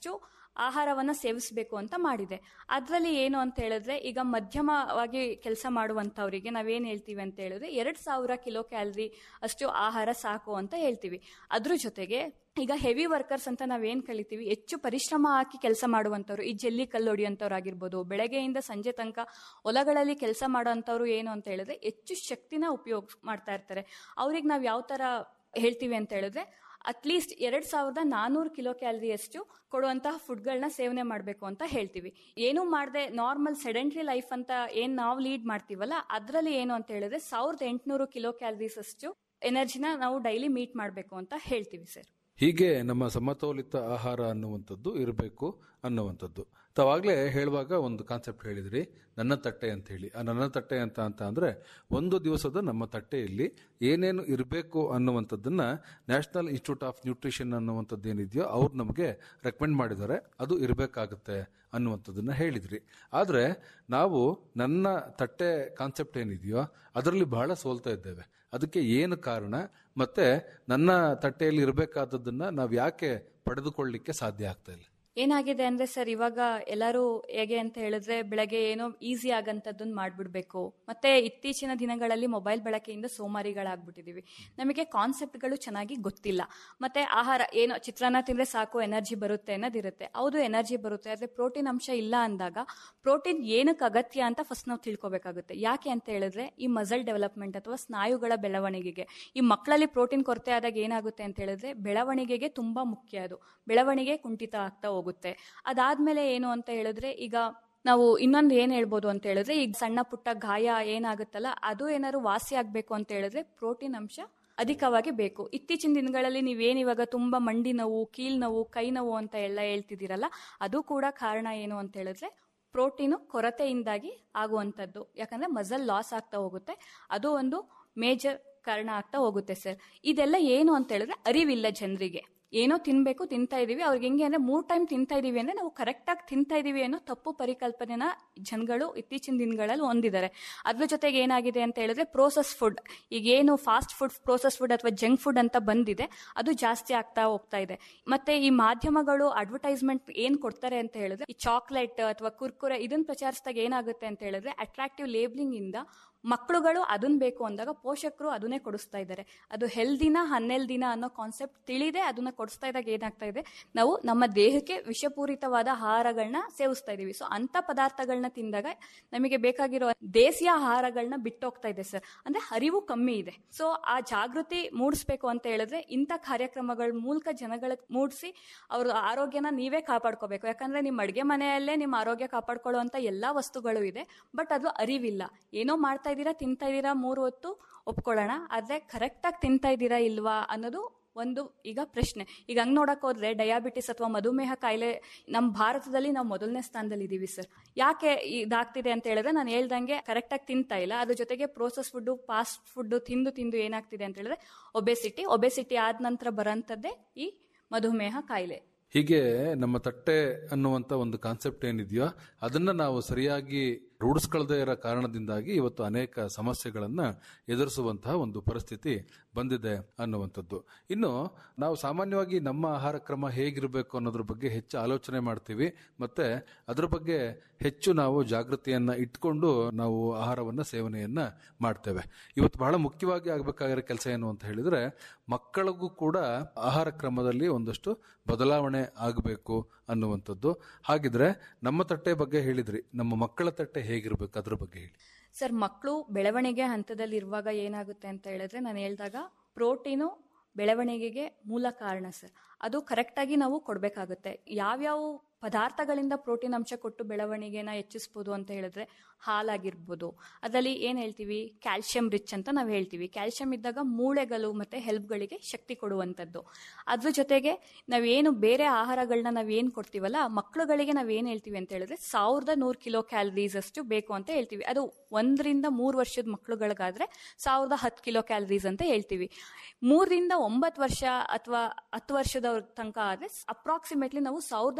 ಆಹಾರವನ್ನ ಸೇವಿಸಬೇಕು ಅಂತ ಮಾಡಿದೆ ಅದರಲ್ಲಿ ಏನು ಅಂತ ಹೇಳಿದ್ರೆ ಈಗ ಮಧ್ಯಮವಾಗಿ ಕೆಲಸ ಮಾಡುವಂಥವರಿಗೆ ನಾವೇನು ಹೇಳ್ತೀವಿ ಅಂತ ಹೇಳಿದ್ರೆ ಎರಡು ಸಾವಿರ ಕಿಲೋ ಕ್ಯಾಲರಿ ಅಷ್ಟು ಆಹಾರ ಸಾಕು ಅಂತ ಹೇಳ್ತೀವಿ ಅದ್ರ ಜೊತೆಗೆ ಈಗ ಹೆವಿ ವರ್ಕರ್ಸ್ ಅಂತ ನಾವೇನ್ ಕಲಿತೀವಿ ಹೆಚ್ಚು ಪರಿಶ್ರಮ ಹಾಕಿ ಕೆಲಸ ಮಾಡುವಂಥವ್ರು ಈ ಜಲ್ಲಿ ಕಲ್ಲು ಹೊಡಿಯೋಂಥವ್ರು ಆಗಿರ್ಬೋದು ಬೆಳಗ್ಗೆಯಿಂದ ಸಂಜೆ ತನಕ ಹೊಲಗಳಲ್ಲಿ ಕೆಲಸ ಮಾಡುವಂಥವ್ರು ಏನು ಅಂತ ಹೇಳಿದ್ರೆ ಹೆಚ್ಚು ಶಕ್ತಿನ ಉಪಯೋಗ ಮಾಡ್ತಾ ಇರ್ತಾರೆ ಅವ್ರಿಗೆ ನಾವು ಯಾವ ಥರ ಹೇಳ್ತೀವಿ ಅಂತ ಹೇಳಿದ್ರೆ ಅಟ್ಲೀಸ್ಟ್ ಎರಡ್ ಸಾವಿರದ ನಾನೂರು ಕಿಲೋ ಕ್ಯಾಲರಿಯಷ್ಟು ಕೊಡುವಂತಹ ಫುಡ್ಗಳನ್ನ ಸೇವನೆ ಮಾಡಬೇಕು ಅಂತ ಹೇಳ್ತೀವಿ ಏನು ಮಾಡದೆ ನಾರ್ಮಲ್ ಸೆಡೆಂಟ್ರಿ ಲೈಫ್ ಅಂತ ಏನ್ ನಾವು ಲೀಡ್ ಮಾಡ್ತೀವಲ್ಲ ಅದರಲ್ಲಿ ಏನು ಅಂತ ಹೇಳಿದ್ರೆ ಸಾವಿರದ ಎಂಟುನೂರು ಕಿಲೋ ಕ್ಯಾಲರೀಸ್ ಅಷ್ಟು ಎನರ್ಜಿನ ನಾವು ಡೈಲಿ ಮೀಟ್ ಮಾಡಬೇಕು ಅಂತ ಹೇಳ್ತೀವಿ ಸರ್ ಹೀಗೆ ನಮ್ಮ ಸಮತೋಲಿತ ಆಹಾರ ಅನ್ನುವಂಥದ್ದು ಇರಬೇಕು ಅನ್ನುವಂಥದ್ದು ತಾವಾಗಲೇ ಹೇಳುವಾಗ ಒಂದು ಕಾನ್ಸೆಪ್ಟ್ ಹೇಳಿದ್ರಿ ನನ್ನ ತಟ್ಟೆ ಅಂತ ಹೇಳಿ ಆ ನನ್ನ ತಟ್ಟೆ ಅಂತ ಅಂತ ಅಂದರೆ ಒಂದು ದಿವಸದ ನಮ್ಮ ತಟ್ಟೆಯಲ್ಲಿ ಏನೇನು ಇರಬೇಕು ಅನ್ನುವಂಥದ್ದನ್ನ ನ್ಯಾಷನಲ್ ಇನ್ಸ್ಟಿಟ್ಯೂಟ್ ಆಫ್ ನ್ಯೂಟ್ರಿಷನ್ ಅನ್ನುವಂಥದ್ದು ಏನಿದೆಯೋ ಅವ್ರು ನಮಗೆ ರೆಕಮೆಂಡ್ ಮಾಡಿದ್ದಾರೆ ಅದು ಇರಬೇಕಾಗುತ್ತೆ ಅನ್ನುವಂಥದ್ದನ್ನ ಹೇಳಿದ್ರಿ ಆದರೆ ನಾವು ನನ್ನ ತಟ್ಟೆ ಕಾನ್ಸೆಪ್ಟ್ ಏನಿದೆಯೋ ಅದರಲ್ಲಿ ಬಹಳ ಸೋಲ್ತಾ ಇದ್ದೇವೆ ಅದಕ್ಕೆ ಏನು ಕಾರಣ ಮತ್ತೆ ನನ್ನ ತಟ್ಟೆಯಲ್ಲಿ ಇರಬೇಕಾದದ್ದನ್ನ ನಾವು ಯಾಕೆ ಪಡೆದುಕೊಳ್ಳಿಕ್ಕೆ ಸಾಧ್ಯ ಆಗ್ತಾ ಇಲ್ಲ ಏನಾಗಿದೆ ಅಂದ್ರೆ ಸರ್ ಇವಾಗ ಎಲ್ಲರೂ ಹೇಗೆ ಅಂತ ಹೇಳಿದ್ರೆ ಬೆಳಗ್ಗೆ ಏನೋ ಈಸಿ ಆಗಂತದ್ದನ್ನ ಮಾಡ್ಬಿಡ್ಬೇಕು ಮತ್ತೆ ಇತ್ತೀಚಿನ ದಿನಗಳಲ್ಲಿ ಮೊಬೈಲ್ ಬಳಕೆಯಿಂದ ಸೋಮಾರಿಗಳಾಗ್ಬಿಟ್ಟಿದೀವಿ ನಮಗೆ ಕಾನ್ಸೆಪ್ಟ್ಗಳು ಚೆನ್ನಾಗಿ ಗೊತ್ತಿಲ್ಲ ಮತ್ತೆ ಆಹಾರ ಏನೋ ಚಿತ್ರಾನ್ನ ತಿಂದ್ರೆ ಸಾಕು ಎನರ್ಜಿ ಬರುತ್ತೆ ಅನ್ನೋದಿರುತ್ತೆ ಹೌದು ಎನರ್ಜಿ ಬರುತ್ತೆ ಆದ್ರೆ ಪ್ರೋಟೀನ್ ಅಂಶ ಇಲ್ಲ ಅಂದಾಗ ಪ್ರೋಟೀನ್ ಏನಕ್ಕೆ ಅಗತ್ಯ ಅಂತ ಫಸ್ಟ್ ನಾವು ತಿಳ್ಕೊಬೇಕಾಗುತ್ತೆ ಯಾಕೆ ಅಂತ ಹೇಳಿದ್ರೆ ಈ ಮಸಲ್ ಡೆವಲಪ್ಮೆಂಟ್ ಅಥವಾ ಸ್ನಾಯುಗಳ ಬೆಳವಣಿಗೆಗೆ ಈ ಮಕ್ಕಳಲ್ಲಿ ಪ್ರೋಟೀನ್ ಕೊರತೆ ಆದಾಗ ಏನಾಗುತ್ತೆ ಅಂತ ಹೇಳಿದ್ರೆ ಬೆಳವಣಿಗೆಗೆ ತುಂಬಾ ಮುಖ್ಯ ಅದು ಬೆಳವಣಿಗೆ ಕುಂಠಿತ ಆಗ್ತಾ ಹೋಗುತ್ತೆ ಅದಾದ್ಮೇಲೆ ಏನು ಅಂತ ಹೇಳಿದ್ರೆ ಈಗ ನಾವು ಇನ್ನೊಂದು ಏನ್ ಹೇಳ್ಬೋದು ಅಂತ ಹೇಳಿದ್ರೆ ಈಗ ಸಣ್ಣ ಪುಟ್ಟ ಗಾಯ ಏನಾಗುತ್ತಲ್ಲ ಅದು ಏನಾದ್ರು ವಾಸಿ ಆಗ್ಬೇಕು ಅಂತ ಹೇಳಿದ್ರೆ ಪ್ರೋಟೀನ್ ಅಂಶ ಅಧಿಕವಾಗಿ ಬೇಕು ಇತ್ತೀಚಿನ ದಿನಗಳಲ್ಲಿ ನೀವೇನ್ ಇವಾಗ ತುಂಬಾ ಮಂಡಿ ನೋವು ಕೀಲ್ ನೋವು ಕೈ ನೋವು ಅಂತ ಎಲ್ಲ ಹೇಳ್ತಿದ್ದೀರಲ್ಲ ಅದು ಕೂಡ ಕಾರಣ ಏನು ಅಂತ ಹೇಳಿದ್ರೆ ಪ್ರೋಟೀನು ಕೊರತೆಯಿಂದಾಗಿ ಆಗುವಂಥದ್ದು ಯಾಕಂದ್ರೆ ಮಸಲ್ ಲಾಸ್ ಆಗ್ತಾ ಹೋಗುತ್ತೆ ಅದು ಒಂದು ಮೇಜರ್ ಕಾರಣ ಆಗ್ತಾ ಹೋಗುತ್ತೆ ಸರ್ ಇದೆಲ್ಲ ಏನು ಅಂತ ಹೇಳಿದ್ರೆ ಅರಿವಿಲ್ಲ ಜನರಿಗೆ ಏನೋ ತಿನ್ಬೇಕು ತಿಂತಾ ಇದೀವಿ ಅವ್ರಿಗೆ ಹೆಂಗೆ ಅಂದ್ರೆ ಮೂರ್ ಟೈಮ್ ತಿಂತಾ ಇದೀವಿ ಅಂದ್ರೆ ನಾವು ಕರೆಕ್ಟ್ ಆಗಿ ತಿಂತಾ ಇದೀವಿ ಅನ್ನೋ ತಪ್ಪು ಪರಿಕಲ್ಪನೆನ ಜನಗಳು ಇತ್ತೀಚಿನ ದಿನಗಳಲ್ಲಿ ಹೊಂದಿದ್ದಾರೆ ಅದ್ರ ಜೊತೆಗೆ ಏನಾಗಿದೆ ಅಂತ ಹೇಳಿದ್ರೆ ಪ್ರೋಸೆಸ್ ಫುಡ್ ಈಗ ಏನು ಫಾಸ್ಟ್ ಫುಡ್ ಪ್ರೋಸೆಸ್ ಫುಡ್ ಅಥವಾ ಜಂಕ್ ಫುಡ್ ಅಂತ ಬಂದಿದೆ ಅದು ಜಾಸ್ತಿ ಆಗ್ತಾ ಹೋಗ್ತಾ ಇದೆ ಮತ್ತೆ ಈ ಮಾಧ್ಯಮಗಳು ಅಡ್ವರ್ಟೈಸ್ಮೆಂಟ್ ಏನ್ ಕೊಡ್ತಾರೆ ಅಂತ ಹೇಳಿದ್ರೆ ಈ ಚಾಕ್ಲೇಟ್ ಅಥವಾ ಕುರ್ಕುರೆ ಇದನ್ನ ಪ್ರಚಾರಿಸಿದಾಗ ಏನಾಗುತ್ತೆ ಅಂತ ಹೇಳಿದ್ರೆ ಅಟ್ರಾಕ್ಟಿವ್ ಲೇಬ್ಲಿಂಗ್ ಇಂದ ಮಕ್ಕಳುಗಳು ಅದನ್ನ ಬೇಕು ಅಂದಾಗ ಪೋಷಕರು ಅದನ್ನೇ ಕೊಡಿಸ್ತಾ ಇದ್ದಾರೆ ಅದು ಹೆಲ್ದಿನ ಹನ್ನೆಲ್ದಿನ ಅನ್ನೋ ಕಾನ್ಸೆಪ್ಟ್ ತಿಳಿದೆ ಅದನ್ನ ಕೊಡಿಸ್ತಾ ಇದ್ದಾಗ ಏನಾಗ್ತಾ ಇದೆ ನಾವು ನಮ್ಮ ದೇಹಕ್ಕೆ ವಿಷಪೂರಿತವಾದ ಆಹಾರಗಳನ್ನ ಸೇವಿಸ್ತಾ ಇದೀವಿ ಸೊ ಅಂತ ಪದಾರ್ಥಗಳನ್ನ ತಿಂದಾಗ ನಮಗೆ ಬೇಕಾಗಿರೋ ದೇಸಿಯ ಆಹಾರಗಳನ್ನ ಬಿಟ್ಟೋಗ್ತಾ ಇದೆ ಸರ್ ಅಂದ್ರೆ ಅರಿವು ಕಮ್ಮಿ ಇದೆ ಸೊ ಆ ಜಾಗೃತಿ ಮೂಡಿಸ್ಬೇಕು ಅಂತ ಹೇಳಿದ್ರೆ ಇಂಥ ಕಾರ್ಯಕ್ರಮಗಳ ಮೂಲಕ ಜನಗಳ ಮೂಡಿಸಿ ಅವ್ರ ಆರೋಗ್ಯನ ನೀವೇ ಕಾಪಾಡ್ಕೋಬೇಕು ಯಾಕಂದ್ರೆ ನಿಮ್ಮ ಅಡುಗೆ ಮನೆಯಲ್ಲೇ ನಿಮ್ಮ ಆರೋಗ್ಯ ಕಾಪಾಡ್ಕೊಳ್ಳುವಂತ ಎಲ್ಲಾ ವಸ್ತುಗಳು ಇದೆ ಬಟ್ ಅದು ಅರಿವಿಲ್ಲ ಏನೋ ಮಾಡ್ತಾ ಇದ್ದೀರಾ ತಿಂತಾ ಇದ್ದೀರಾ ಮೂರು ಹೊತ್ತು ಒಪ್ಕೊಳ್ಳೋಣ ಆದ್ರೆ ಕರೆಕ್ಟ್ ಆಗಿ ತಿಂತಾ ಇದ್ದೀರಾ ಇಲ್ವಾ ಅನ್ನೋದು ಒಂದು ಈಗ ಪ್ರಶ್ನೆ ಈಗ ಹಂಗ್ ನೋಡಕ್ ಹೋದ್ರೆ ಡಯಾಬಿಟಿಸ್ ಅಥವಾ ಮಧುಮೇಹ ಕಾಯಿಲೆ ನಮ್ಮ ಭಾರತದಲ್ಲಿ ನಾವು ಮೊದಲನೇ ಸ್ಥಾನದಲ್ಲಿ ಇದೀವಿ ಸರ್ ಯಾಕೆ ಇದಾಗ್ತಿದೆ ಅಂತ ಹೇಳಿದ್ರೆ ನಾನು ಹೇಳ್ದಂಗೆ ಕರೆಕ್ಟ್ ಆಗಿ ತಿಂತಾ ಇಲ್ಲ ಅದ್ರ ಜೊತೆಗೆ ಪ್ರೋಸೆಸ್ ಫುಡ್ ಫಾಸ್ಟ್ ಫುಡ್ ತಿಂದು ತಿಂದು ಏನಾಗ್ತಿದೆ ಅಂತ ಹೇಳಿದ್ರೆ ಒಬೆಸಿಟಿ ಒಬೆಸಿಟಿ ಆದ ನಂತರ ಬರೋಂಥದ್ದೇ ಈ ಮಧುಮೇಹ ಕಾಯಿಲೆ ಹೀಗೆ ನಮ್ಮ ತಟ್ಟೆ ಅನ್ನುವಂಥ ಒಂದು ಕಾನ್ಸೆಪ್ಟ್ ಏನಿದೆಯೋ ಅದನ್ನ ನಾವು ಸರಿಯಾಗಿ ರೂಢಿಸ್ಕೊಳ್ಳದೇ ಇರೋ ಕಾರಣದಿಂದಾಗಿ ಇವತ್ತು ಅನೇಕ ಸಮಸ್ಯೆಗಳನ್ನ ಎದುರಿಸುವಂತಹ ಒಂದು ಪರಿಸ್ಥಿತಿ ಬಂದಿದೆ ಅನ್ನುವಂಥದ್ದು ಇನ್ನು ನಾವು ಸಾಮಾನ್ಯವಾಗಿ ನಮ್ಮ ಆಹಾರ ಕ್ರಮ ಹೇಗಿರಬೇಕು ಅನ್ನೋದ್ರ ಬಗ್ಗೆ ಹೆಚ್ಚು ಆಲೋಚನೆ ಮಾಡ್ತೀವಿ ಮತ್ತೆ ಅದ್ರ ಬಗ್ಗೆ ಹೆಚ್ಚು ನಾವು ಜಾಗೃತಿಯನ್ನ ಇಟ್ಕೊಂಡು ನಾವು ಆಹಾರವನ್ನ ಸೇವನೆಯನ್ನ ಮಾಡ್ತೇವೆ ಇವತ್ತು ಬಹಳ ಮುಖ್ಯವಾಗಿ ಆಗಬೇಕಾಗಿರೋ ಕೆಲಸ ಏನು ಅಂತ ಹೇಳಿದ್ರೆ ಮಕ್ಕಳಿಗೂ ಕೂಡ ಆಹಾರ ಕ್ರಮದಲ್ಲಿ ಒಂದಷ್ಟು ಬದಲಾವಣೆ ಆಗಬೇಕು ಅನ್ನುವಂಥದ್ದು ಹಾಗಿದ್ರೆ ನಮ್ಮ ತಟ್ಟೆ ಬಗ್ಗೆ ಹೇಳಿದ್ರಿ ನಮ್ಮ ಮಕ್ಕಳ ತಟ್ಟೆ ಹೇಗಿರ್ಬೇಕು ಅದ್ರ ಬಗ್ಗೆ ಹೇಳಿ ಸರ್ ಮಕ್ಕಳು ಬೆಳವಣಿಗೆ ಹಂತದಲ್ಲಿ ಇರುವಾಗ ಏನಾಗುತ್ತೆ ಅಂತ ಹೇಳಿದ್ರೆ ನಾನು ಹೇಳಿದಾಗ ಪ್ರೋಟೀನು ಬೆಳವಣಿಗೆಗೆ ಮೂಲ ಕಾರಣ ಸರ್ ಅದು ಕರೆಕ್ಟಾಗಿ ನಾವು ಕೊಡಬೇಕಾಗುತ್ತೆ ಯಾವ್ಯಾವ ಪದಾರ್ಥಗಳಿಂದ ಪ್ರೋಟೀನ್ ಅಂಶ ಕೊಟ್ಟು ಬೆಳವಣಿಗೆನ ಹೆಚ್ಚಿಸ್ಬೋದು ಅಂತ ಹೇಳಿದ್ರೆ ಹಾಲಾಗಿರ್ಬೋದು ಅದರಲ್ಲಿ ಏನು ಹೇಳ್ತೀವಿ ಕ್ಯಾಲ್ಶಿಯಂ ರಿಚ್ ಅಂತ ನಾವು ಹೇಳ್ತೀವಿ ಕ್ಯಾಲ್ಶಿಯಂ ಇದ್ದಾಗ ಮೂಳೆಗಳು ಮತ್ತೆ ಹೆಲ್ಪ್ಗಳಿಗೆ ಶಕ್ತಿ ಕೊಡುವಂಥದ್ದು ಅದ್ರ ಜೊತೆಗೆ ನಾವೇನು ಬೇರೆ ಆಹಾರಗಳನ್ನ ನಾವೇನು ಕೊಡ್ತೀವಲ್ಲ ಮಕ್ಕಳುಗಳಿಗೆ ನಾವೇನು ಹೇಳ್ತೀವಿ ಅಂತ ಹೇಳಿದ್ರೆ ಸಾವಿರದ ನೂರು ಕಿಲೋ ಕ್ಯಾಲರೀಸ್ ಅಷ್ಟು ಬೇಕು ಅಂತ ಹೇಳ್ತೀವಿ ಅದು ಒಂದರಿಂದ ಮೂರು ವರ್ಷದ ಮಕ್ಕಳುಗಳಿಗಾದ್ರೆ ಸಾವಿರದ ಹತ್ತು ಕಿಲೋ ಕ್ಯಾಲರೀಸ್ ಅಂತ ಹೇಳ್ತೀವಿ ಮೂರರಿಂದ ಒಂಬತ್ತು ವರ್ಷ ಅಥವಾ ಹತ್ತು ವರ್ಷದವ್ರ ತನಕ ಆದರೆ ಅಪ್ರಾಕ್ಸಿಮೇಟ್ಲಿ ನಾವು ಸಾವಿರದ ಏಳ್ನೂರ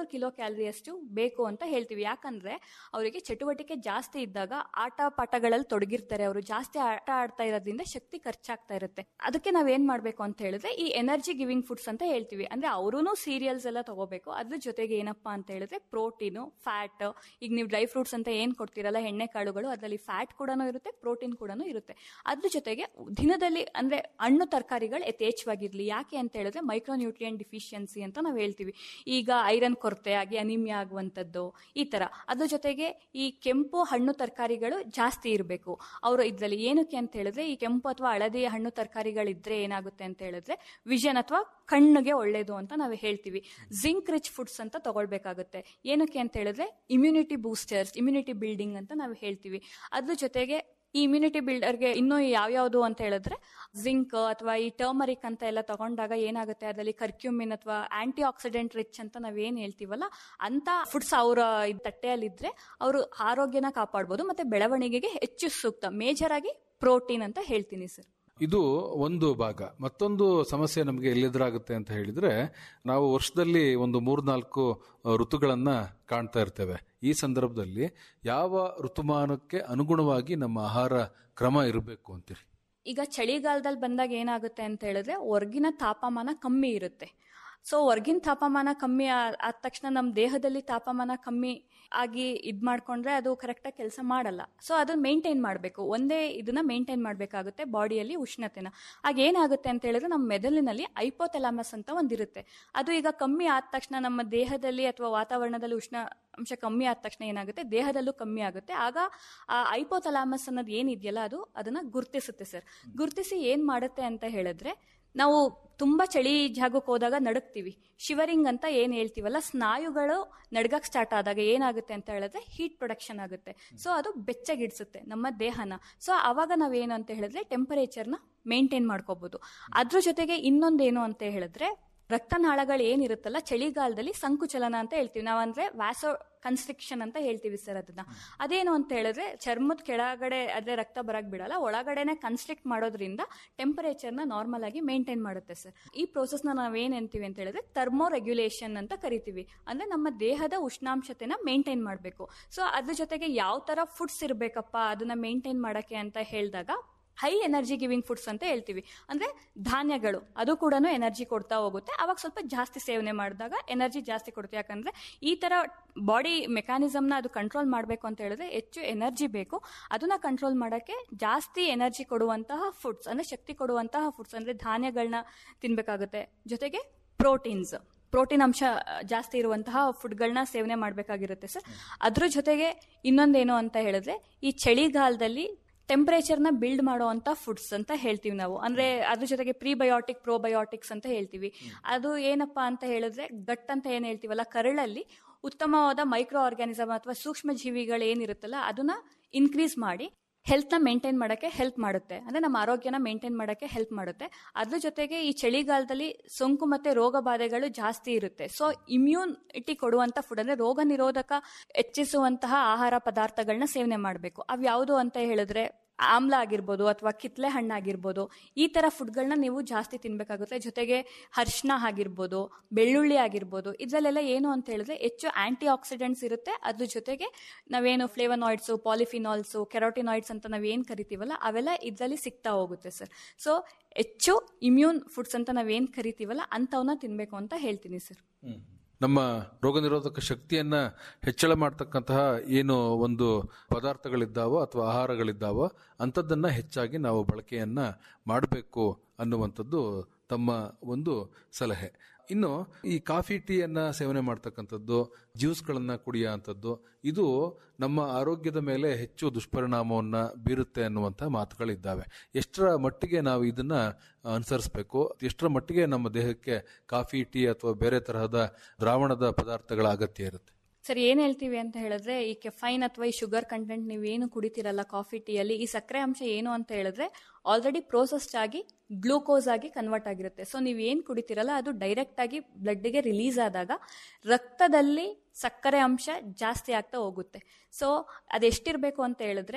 ಏಳ್ನೂರು ಕಿಲೋ ಕ್ಯಾಲರಿಯಷ್ಟು ಬೇಕು ಅಂತ ಹೇಳ್ತೀವಿ ಯಾಕಂದ್ರೆ ಅವರಿಗೆ ಚಟುವಟಿಕೆ ಜಾಸ್ತಿ ಇದ್ದಾಗ ಆಟ ಪಾಠಗಳಲ್ಲಿ ತೊಡಗಿರ್ತಾರೆ ಅವರು ಜಾಸ್ತಿ ಆಟ ಆಡ್ತಾ ಇರೋದ್ರಿಂದ ಶಕ್ತಿ ಖರ್ಚಾಗ್ತಾ ಇರುತ್ತೆ ಅದಕ್ಕೆ ನಾವೇನ್ ಮಾಡ್ಬೇಕು ಅಂತ ಹೇಳಿದ್ರೆ ಈ ಎನರ್ಜಿ ಗಿವಿಂಗ್ ಫುಡ್ಸ್ ಅಂತ ಹೇಳ್ತೀವಿ ಅಂದ್ರೆ ಅವರೂ ಸೀರಿಯಲ್ಸ್ ಎಲ್ಲ ತಗೋಬೇಕು ಅದ್ರ ಜೊತೆಗೆ ಏನಪ್ಪಾ ಅಂತ ಹೇಳಿದ್ರೆ ಪ್ರೋಟೀನು ಫ್ಯಾಟ್ ಈಗ ನೀವು ಡ್ರೈ ಫ್ರೂಟ್ಸ್ ಅಂತ ಏನ್ ಕೊಡ್ತೀರಲ್ಲ ಎಣ್ಣೆ ಕಾಳುಗಳು ಅದರಲ್ಲಿ ಫ್ಯಾಟ್ ಕೂಡ ಇರುತ್ತೆ ಪ್ರೋಟೀನ್ ಕೂಡ ಇರುತ್ತೆ ಅದ್ರ ಜೊತೆಗೆ ದಿನದಲ್ಲಿ ಅಂದ್ರೆ ಹಣ್ಣು ತರಕಾರಿಗಳು ಯಥೇಚ್ಛವಾಗಿರ್ಲಿ ಯಾಕೆ ಅಂತ ಹೇಳಿದ್ರೆ ಮೈಕ್ರೋ ನ್ಯೂಟ್ರಿಯನ್ ಡಿಫಿಷಿಯನ್ಸಿ ಅಂತ ನಾವು ಹೇಳ್ತೀವಿ ಈಗ ಐರನ್ ಕೊರತೆ ಆಗಿ ಅನಿಮಿಯಾ ಆಗುವಂಥದ್ದು ಈ ತರ ಅದ್ರ ಜೊತೆಗೆ ಈ ಕೆಂಪು ಹಣ್ಣು ತರಕಾರಿಗಳು ಜಾಸ್ತಿ ಇರಬೇಕು ಅವರು ಇದ್ರಲ್ಲಿ ಏನಕ್ಕೆ ಅಂತ ಹೇಳಿದ್ರೆ ಈ ಕೆಂಪು ಅಥವಾ ಹಳದಿ ಹಣ್ಣು ತರಕಾರಿಗಳಿದ್ರೆ ಏನಾಗುತ್ತೆ ಅಂತ ಹೇಳಿದ್ರೆ ವಿಷನ್ ಅಥವಾ ಕಣ್ಣಿಗೆ ಒಳ್ಳೇದು ಅಂತ ನಾವು ಹೇಳ್ತೀವಿ ಜಿಂಕ್ ರಿಚ್ ಫುಡ್ಸ್ ಅಂತ ತಗೊಳ್ಬೇಕಾಗುತ್ತೆ ಏನಕ್ಕೆ ಅಂತ ಹೇಳಿದ್ರೆ ಇಮ್ಯುನಿಟಿ ಬೂಸ್ಟರ್ಸ್ ಇಮ್ಯುನಿಟಿ ಬಿಲ್ಡಿಂಗ್ ಅಂತ ನಾವು ಹೇಳ್ತೀವಿ ಅದ್ರ ಜೊತೆಗೆ ಈ ಇಮ್ಯುನಿಟಿ ಬಿಲ್ಡರ್ಗೆ ಇನ್ನೂ ಯಾವ್ಯಾವುದು ಅಂತ ಹೇಳಿದ್ರೆ ಜಿಂಕ್ ಅಥವಾ ಈ ಟರ್ಮರಿಕ್ ಅಂತ ಎಲ್ಲ ತಗೊಂಡಾಗ ಏನಾಗುತ್ತೆ ಅದರಲ್ಲಿ ಕರ್ಕ್ಯೂಮಿನ್ ಅಥವಾ ಆಂಟಿ ಆಕ್ಸಿಡೆಂಟ್ ರಿಚ್ ಅಂತ ನಾವೇನ್ ಹೇಳ್ತೀವಲ್ಲ ಅಂತ ಫುಡ್ಸ್ ಅವರ ತಟ್ಟೆಯಲ್ಲಿದ್ರೆ ಅವರು ಆರೋಗ್ಯನ ಕಾಪಾಡ್ಬೋದು ಮತ್ತೆ ಬೆಳವಣಿಗೆಗೆ ಹೆಚ್ಚು ಸೂಕ್ತ ಮೇಜರ್ ಆಗಿ ಪ್ರೋಟೀನ್ ಅಂತ ಹೇಳ್ತೀನಿ ಸರ್ ಇದು ಒಂದು ಭಾಗ ಮತ್ತೊಂದು ಸಮಸ್ಯೆ ನಮಗೆ ಎಲ್ಲಿದ್ರಾಗುತ್ತೆ ಅಂತ ಹೇಳಿದ್ರೆ ನಾವು ವರ್ಷದಲ್ಲಿ ಒಂದು ಮೂರ್ನಾಲ್ಕು ಋತುಗಳನ್ನ ಕಾಣ್ತಾ ಇರ್ತೇವೆ ಈ ಸಂದರ್ಭದಲ್ಲಿ ಯಾವ ಋತುಮಾನಕ್ಕೆ ಅನುಗುಣವಾಗಿ ನಮ್ಮ ಆಹಾರ ಕ್ರಮ ಇರಬೇಕು ಅಂತೀರಿ ಈಗ ಚಳಿಗಾಲದಲ್ಲಿ ಬಂದಾಗ ಏನಾಗುತ್ತೆ ಅಂತ ಹೇಳಿದ್ರೆ ಹೊರ್ಗಿನ ತಾಪಮಾನ ಕಮ್ಮಿ ಇರುತ್ತೆ ಸೊ ಹೊರ್ಗಿನ ತಾಪಮಾನ ಕಮ್ಮಿ ಆ- ಆದ ತಕ್ಷಣ ನಮ್ಮ ದೇಹದಲ್ಲಿ ತಾಪಮಾನ ಕಮ್ಮಿ ಆಗಿ ಇದ್ ಮಾಡ್ಕೊಂಡ್ರೆ ಅದು ಕರೆಕ್ಟಾಗಿ ಕೆಲಸ ಮಾಡಲ್ಲ ಸೊ ಅದನ್ನ ಮೇಂಟೈನ್ ಮಾಡಬೇಕು ಒಂದೇ ಇದನ್ನ ಮೇಂಟೈನ್ ಮಾಡಬೇಕಾಗುತ್ತೆ ಬಾಡಿಯಲ್ಲಿ ಉಷ್ಣತೆನ ಆಗ ಏನಾಗುತ್ತೆ ಅಂತ ಹೇಳಿದ್ರೆ ನಮ್ಮ ಮೆದುಳಿನಲ್ಲಿ ಐಪೋಥೆಲಾಮಸ್ ಅಂತ ಒಂದಿರುತ್ತೆ ಅದು ಈಗ ಕಮ್ಮಿ ಆದ ತಕ್ಷಣ ನಮ್ಮ ದೇಹದಲ್ಲಿ ಅಥವಾ ವಾತಾವರಣದಲ್ಲಿ ಉಷ್ಣ ಅಂಶ ಕಮ್ಮಿ ಆದ ತಕ್ಷಣ ಏನಾಗುತ್ತೆ ದೇಹದಲ್ಲೂ ಕಮ್ಮಿ ಆಗುತ್ತೆ ಆಗ ಆ ಐಪೋಥಲಾಮಸ್ ಅನ್ನೋದು ಏನಿದೆಯಲ್ಲ ಅದು ಅದನ್ನ ಗುರ್ತಿಸುತ್ತೆ ಸರ್ ಗುರ್ತಿಸಿ ಏನ್ ಮಾಡುತ್ತೆ ಅಂತ ಹೇಳಿದ್ರೆ ನಾವು ತುಂಬಾ ಚಳಿ ಜಾಗಕ್ಕೆ ಹೋದಾಗ ನಡುಕ್ತೀವಿ ಶಿವರಿಂಗ್ ಅಂತ ಏನ್ ಹೇಳ್ತೀವಲ್ಲ ಸ್ನಾಯುಗಳು ನಡ್ಗಕ್ ಸ್ಟಾರ್ಟ್ ಆದಾಗ ಏನಾಗುತ್ತೆ ಅಂತ ಹೇಳಿದ್ರೆ ಹೀಟ್ ಪ್ರೊಡಕ್ಷನ್ ಆಗುತ್ತೆ ಸೊ ಅದು ಬೆಚ್ಚಗಿಡ್ಸುತ್ತೆ ನಮ್ಮ ದೇಹನ ಸೊ ಅವಾಗ ನಾವೇನು ಅಂತ ಹೇಳಿದ್ರೆ ಟೆಂಪರೇಚರ್ನ ಮೇಂಟೈನ್ ಮಾಡ್ಕೋಬಹುದು ಅದ್ರ ಜೊತೆಗೆ ಇನ್ನೊಂದೇನು ಅಂತ ಹೇಳಿದ್ರೆ ರಕ್ತನಾಳಗಳು ಏನಿರುತ್ತಲ್ಲ ಚಳಿಗಾಲದಲ್ಲಿ ಸಂಕುಚಲನ ಅಂತ ಹೇಳ್ತೀವಿ ನಾವಂದ್ರೆ ವ್ಯಾಸೋ ಕನ್ಸ್ಟ್ರಿಕ್ಷನ್ ಅಂತ ಹೇಳ್ತೀವಿ ಸರ್ ಅದನ್ನ ಅದೇನು ಅಂತ ಹೇಳಿದ್ರೆ ಚರ್ಮದ ಕೆಳಗಡೆ ಅದೇ ರಕ್ತ ಬರಕ್ ಬಿಡಲ್ಲ ಒಳಗಡೆನೆ ಕನ್ಸ್ಟ್ರಿಕ್ಟ್ ಮಾಡೋದ್ರಿಂದ ಟೆಂಪರೇಚರ್ನ ನಾರ್ಮಲ್ ಆಗಿ ಮೇಂಟೈನ್ ಮಾಡುತ್ತೆ ಸರ್ ಈ ಪ್ರೋಸೆಸ್ನ ನಾವೇನ್ ಅಂತೀವಿ ಅಂತ ಹೇಳಿದ್ರೆ ಥರ್ಮೋ ರೆಗ್ಯುಲೇಷನ್ ಅಂತ ಕರಿತೀವಿ ಅಂದ್ರೆ ನಮ್ಮ ದೇಹದ ಉಷ್ಣಾಂಶತೆನ ಮೇಂಟೈನ್ ಮಾಡಬೇಕು ಸೊ ಅದ್ರ ಜೊತೆಗೆ ಯಾವ ತರ ಫುಡ್ಸ್ ಇರ್ಬೇಕಪ್ಪ ಅದನ್ನ ಮೇಂಟೈನ್ ಮಾಡಕ್ಕೆ ಅಂತ ಹೇಳಿದಾಗ ಹೈ ಎನರ್ಜಿ ಗಿವಿಂಗ್ ಫುಡ್ಸ್ ಅಂತ ಹೇಳ್ತೀವಿ ಅಂದ್ರೆ ಧಾನ್ಯಗಳು ಅದು ಕೂಡ ಎನರ್ಜಿ ಕೊಡ್ತಾ ಹೋಗುತ್ತೆ ಅವಾಗ ಸ್ವಲ್ಪ ಜಾಸ್ತಿ ಸೇವನೆ ಮಾಡಿದಾಗ ಎನರ್ಜಿ ಜಾಸ್ತಿ ಕೊಡುತ್ತೆ ಯಾಕಂದ್ರೆ ಈ ತರ ಬಾಡಿ ಮೆಕ್ಯಾನಿಸಮ್ನ ಅದು ಕಂಟ್ರೋಲ್ ಮಾಡಬೇಕು ಅಂತ ಹೇಳಿದ್ರೆ ಹೆಚ್ಚು ಎನರ್ಜಿ ಬೇಕು ಅದನ್ನ ಕಂಟ್ರೋಲ್ ಮಾಡೋಕ್ಕೆ ಜಾಸ್ತಿ ಎನರ್ಜಿ ಕೊಡುವಂತಹ ಫುಡ್ಸ್ ಅಂದ್ರೆ ಶಕ್ತಿ ಕೊಡುವಂತಹ ಫುಡ್ಸ್ ಅಂದ್ರೆ ಧಾನ್ಯಗಳನ್ನ ತಿನ್ಬೇಕಾಗುತ್ತೆ ಜೊತೆಗೆ ಪ್ರೋಟೀನ್ಸ್ ಪ್ರೋಟೀನ್ ಅಂಶ ಜಾಸ್ತಿ ಇರುವಂತಹ ಫುಡ್ಗಳನ್ನ ಸೇವನೆ ಮಾಡಬೇಕಾಗಿರುತ್ತೆ ಸರ್ ಅದ್ರ ಜೊತೆಗೆ ಇನ್ನೊಂದೇನು ಅಂತ ಹೇಳಿದ್ರೆ ಈ ಚಳಿಗಾಲದಲ್ಲಿ ಟೆಂಪರೇಚರ್ನ ಬಿಲ್ಡ್ ಮಾಡುವಂತ ಫುಡ್ಸ್ ಅಂತ ಹೇಳ್ತೀವಿ ನಾವು ಅಂದ್ರೆ ಅದ್ರ ಜೊತೆಗೆ ಪ್ರೀಬಯೋಟಿಕ್ ಪ್ರೋಬಯೋಟಿಕ್ಸ್ ಅಂತ ಹೇಳ್ತೀವಿ ಅದು ಏನಪ್ಪಾ ಅಂತ ಹೇಳಿದ್ರೆ ಗಟ್ ಅಂತ ಏನ್ ಹೇಳ್ತೀವಲ್ಲ ಕರಳಲ್ಲಿ ಉತ್ತಮವಾದ ಮೈಕ್ರೋ ಆರ್ಗ್ಯಾನಿಸಮ್ ಅಥವಾ ಸೂಕ್ಷ್ಮ ಜೀವಿಗಳು ಏನಿರುತ್ತಲ್ಲ ಅದನ್ನ ಇನ್ಕ್ರೀಸ್ ಮಾಡಿ ಹೆಲ್ತ್ನ ಮೇಂಟೈನ್ ಮಾಡೋಕ್ಕೆ ಹೆಲ್ಪ್ ಮಾಡುತ್ತೆ ಅಂದ್ರೆ ನಮ್ಮ ಆರೋಗ್ಯನ ಮೇಂಟೈನ್ ಮಾಡೋಕ್ಕೆ ಹೆಲ್ಪ್ ಮಾಡುತ್ತೆ ಅದ್ರ ಜೊತೆಗೆ ಈ ಚಳಿಗಾಲದಲ್ಲಿ ಸೋಂಕು ಮತ್ತೆ ರೋಗ ಬಾಧೆಗಳು ಜಾಸ್ತಿ ಇರುತ್ತೆ ಸೊ ಇಮ್ಯೂನಿಟಿ ಕೊಡುವಂತ ಫುಡ್ ಅಂದ್ರೆ ರೋಗ ನಿರೋಧಕ ಹೆಚ್ಚಿಸುವಂತಹ ಆಹಾರ ಪದಾರ್ಥಗಳನ್ನ ಸೇವನೆ ಮಾಡಬೇಕು ಅವು ಅಂತ ಹೇಳಿದ್ರೆ ಆಮ್ಲ ಆಗಿರ್ಬೋದು ಅಥವಾ ಕಿತ್ಲೆ ಹಣ್ಣಾಗಿರ್ಬೋದು ಈ ತರ ಫುಡ್ಗಳನ್ನ ನೀವು ಜಾಸ್ತಿ ತಿನ್ಬೇಕಾಗುತ್ತೆ ಜೊತೆಗೆ ಅರ್ಶಿನ ಆಗಿರ್ಬೋದು ಬೆಳ್ಳುಳ್ಳಿ ಆಗಿರ್ಬೋದು ಇದರಲ್ಲೆಲ್ಲ ಏನು ಅಂತ ಹೇಳಿದ್ರೆ ಹೆಚ್ಚು ಆಂಟಿ ಆಕ್ಸಿಡೆಂಟ್ಸ್ ಇರುತ್ತೆ ಅದ್ರ ಜೊತೆಗೆ ನಾವೇನು ಫ್ಲೇವನಾಯ್ಡ್ಸು ಪಾಲಿಫಿನಾಲ್ಸು ಕೆರೋಟಿನಾಯ್ಡ್ಸ್ ಅಂತ ನಾವೇನು ಕರಿತೀವಲ್ಲ ಅವೆಲ್ಲ ಇದರಲ್ಲಿ ಸಿಗ್ತಾ ಹೋಗುತ್ತೆ ಸರ್ ಸೊ ಹೆಚ್ಚು ಇಮ್ಯೂನ್ ಫುಡ್ಸ್ ಅಂತ ನಾವೇನು ಕರಿತೀವಲ್ಲ ಅಂಥವನ್ನ ತಿನ್ಬೇಕು ಅಂತ ಹೇಳ್ತೀನಿ ಸರ್ ನಮ್ಮ ರೋಗ ನಿರೋಧಕ ಶಕ್ತಿಯನ್ನ ಹೆಚ್ಚಳ ಮಾಡ್ತಕ್ಕಂತಹ ಏನು ಒಂದು ಪದಾರ್ಥಗಳಿದ್ದಾವೋ ಅಥವಾ ಆಹಾರಗಳಿದ್ದಾವೋ ಅಂಥದ್ದನ್ನ ಹೆಚ್ಚಾಗಿ ನಾವು ಬಳಕೆಯನ್ನ ಮಾಡಬೇಕು ಅನ್ನುವಂಥದ್ದು ತಮ್ಮ ಒಂದು ಸಲಹೆ ಇನ್ನು ಈ ಕಾಫಿ ಟೀಯನ್ನ ಸೇವನೆ ಮಾಡ್ತಕ್ಕಂಥದ್ದು ಜ್ಯೂಸ್ಗಳನ್ನ ಕುಡಿಯುವಂಥದ್ದು ಇದು ನಮ್ಮ ಆರೋಗ್ಯದ ಮೇಲೆ ಹೆಚ್ಚು ದುಷ್ಪರಿಣಾಮವನ್ನ ಬೀರುತ್ತೆ ಅನ್ನುವಂಥ ಮಾತುಗಳಿದ್ದಾವೆ ಎಷ್ಟರ ಮಟ್ಟಿಗೆ ನಾವು ಇದನ್ನ ಅನುಸರಿಸಬೇಕು ಎಷ್ಟರ ಮಟ್ಟಿಗೆ ನಮ್ಮ ದೇಹಕ್ಕೆ ಕಾಫಿ ಟೀ ಅಥವಾ ಬೇರೆ ತರಹದ ದ್ರಾವಣದ ಪದಾರ್ಥಗಳ ಅಗತ್ಯ ಇರುತ್ತೆ ಸರ್ ಏನ್ ಹೇಳ್ತೀವಿ ಅಂತ ಹೇಳಿದ್ರೆ ಈ ಕೆಫೈನ್ ಅಥವಾ ಈ ಶುಗರ್ ಕಂಟೆಂಟ್ ನೀವೇನು ಕುಡಿತೀರಲ್ಲ ಕಾಫಿ ಟೀಯಲ್ಲಿ ಈ ಸಕ್ಕರೆ ಅಂಶ ಏನು ಅಂತ ಹೇಳಿದ್ರೆ ಆಲ್ರೆಡಿ ಪ್ರೋಸೆಸ್ಡ್ ಆಗಿ ಗ್ಲೂಕೋಸ್ ಆಗಿ ಕನ್ವರ್ಟ್ ಆಗಿರುತ್ತೆ ಸೊ ನೀವು ಏನ್ ಕುಡಿತೀರಲ್ಲ ಅದು ಡೈರೆಕ್ಟ್ ಆಗಿ ಬ್ಲಡ್ಗೆ ರಿಲೀಸ್ ಆದಾಗ ರಕ್ತದಲ್ಲಿ ಸಕ್ಕರೆ ಅಂಶ ಜಾಸ್ತಿ ಆಗ್ತಾ ಹೋಗುತ್ತೆ ಸೊ ಅದೆಷ್ಟಿರ್ಬೇಕು ಅಂತ ಹೇಳಿದ್ರೆ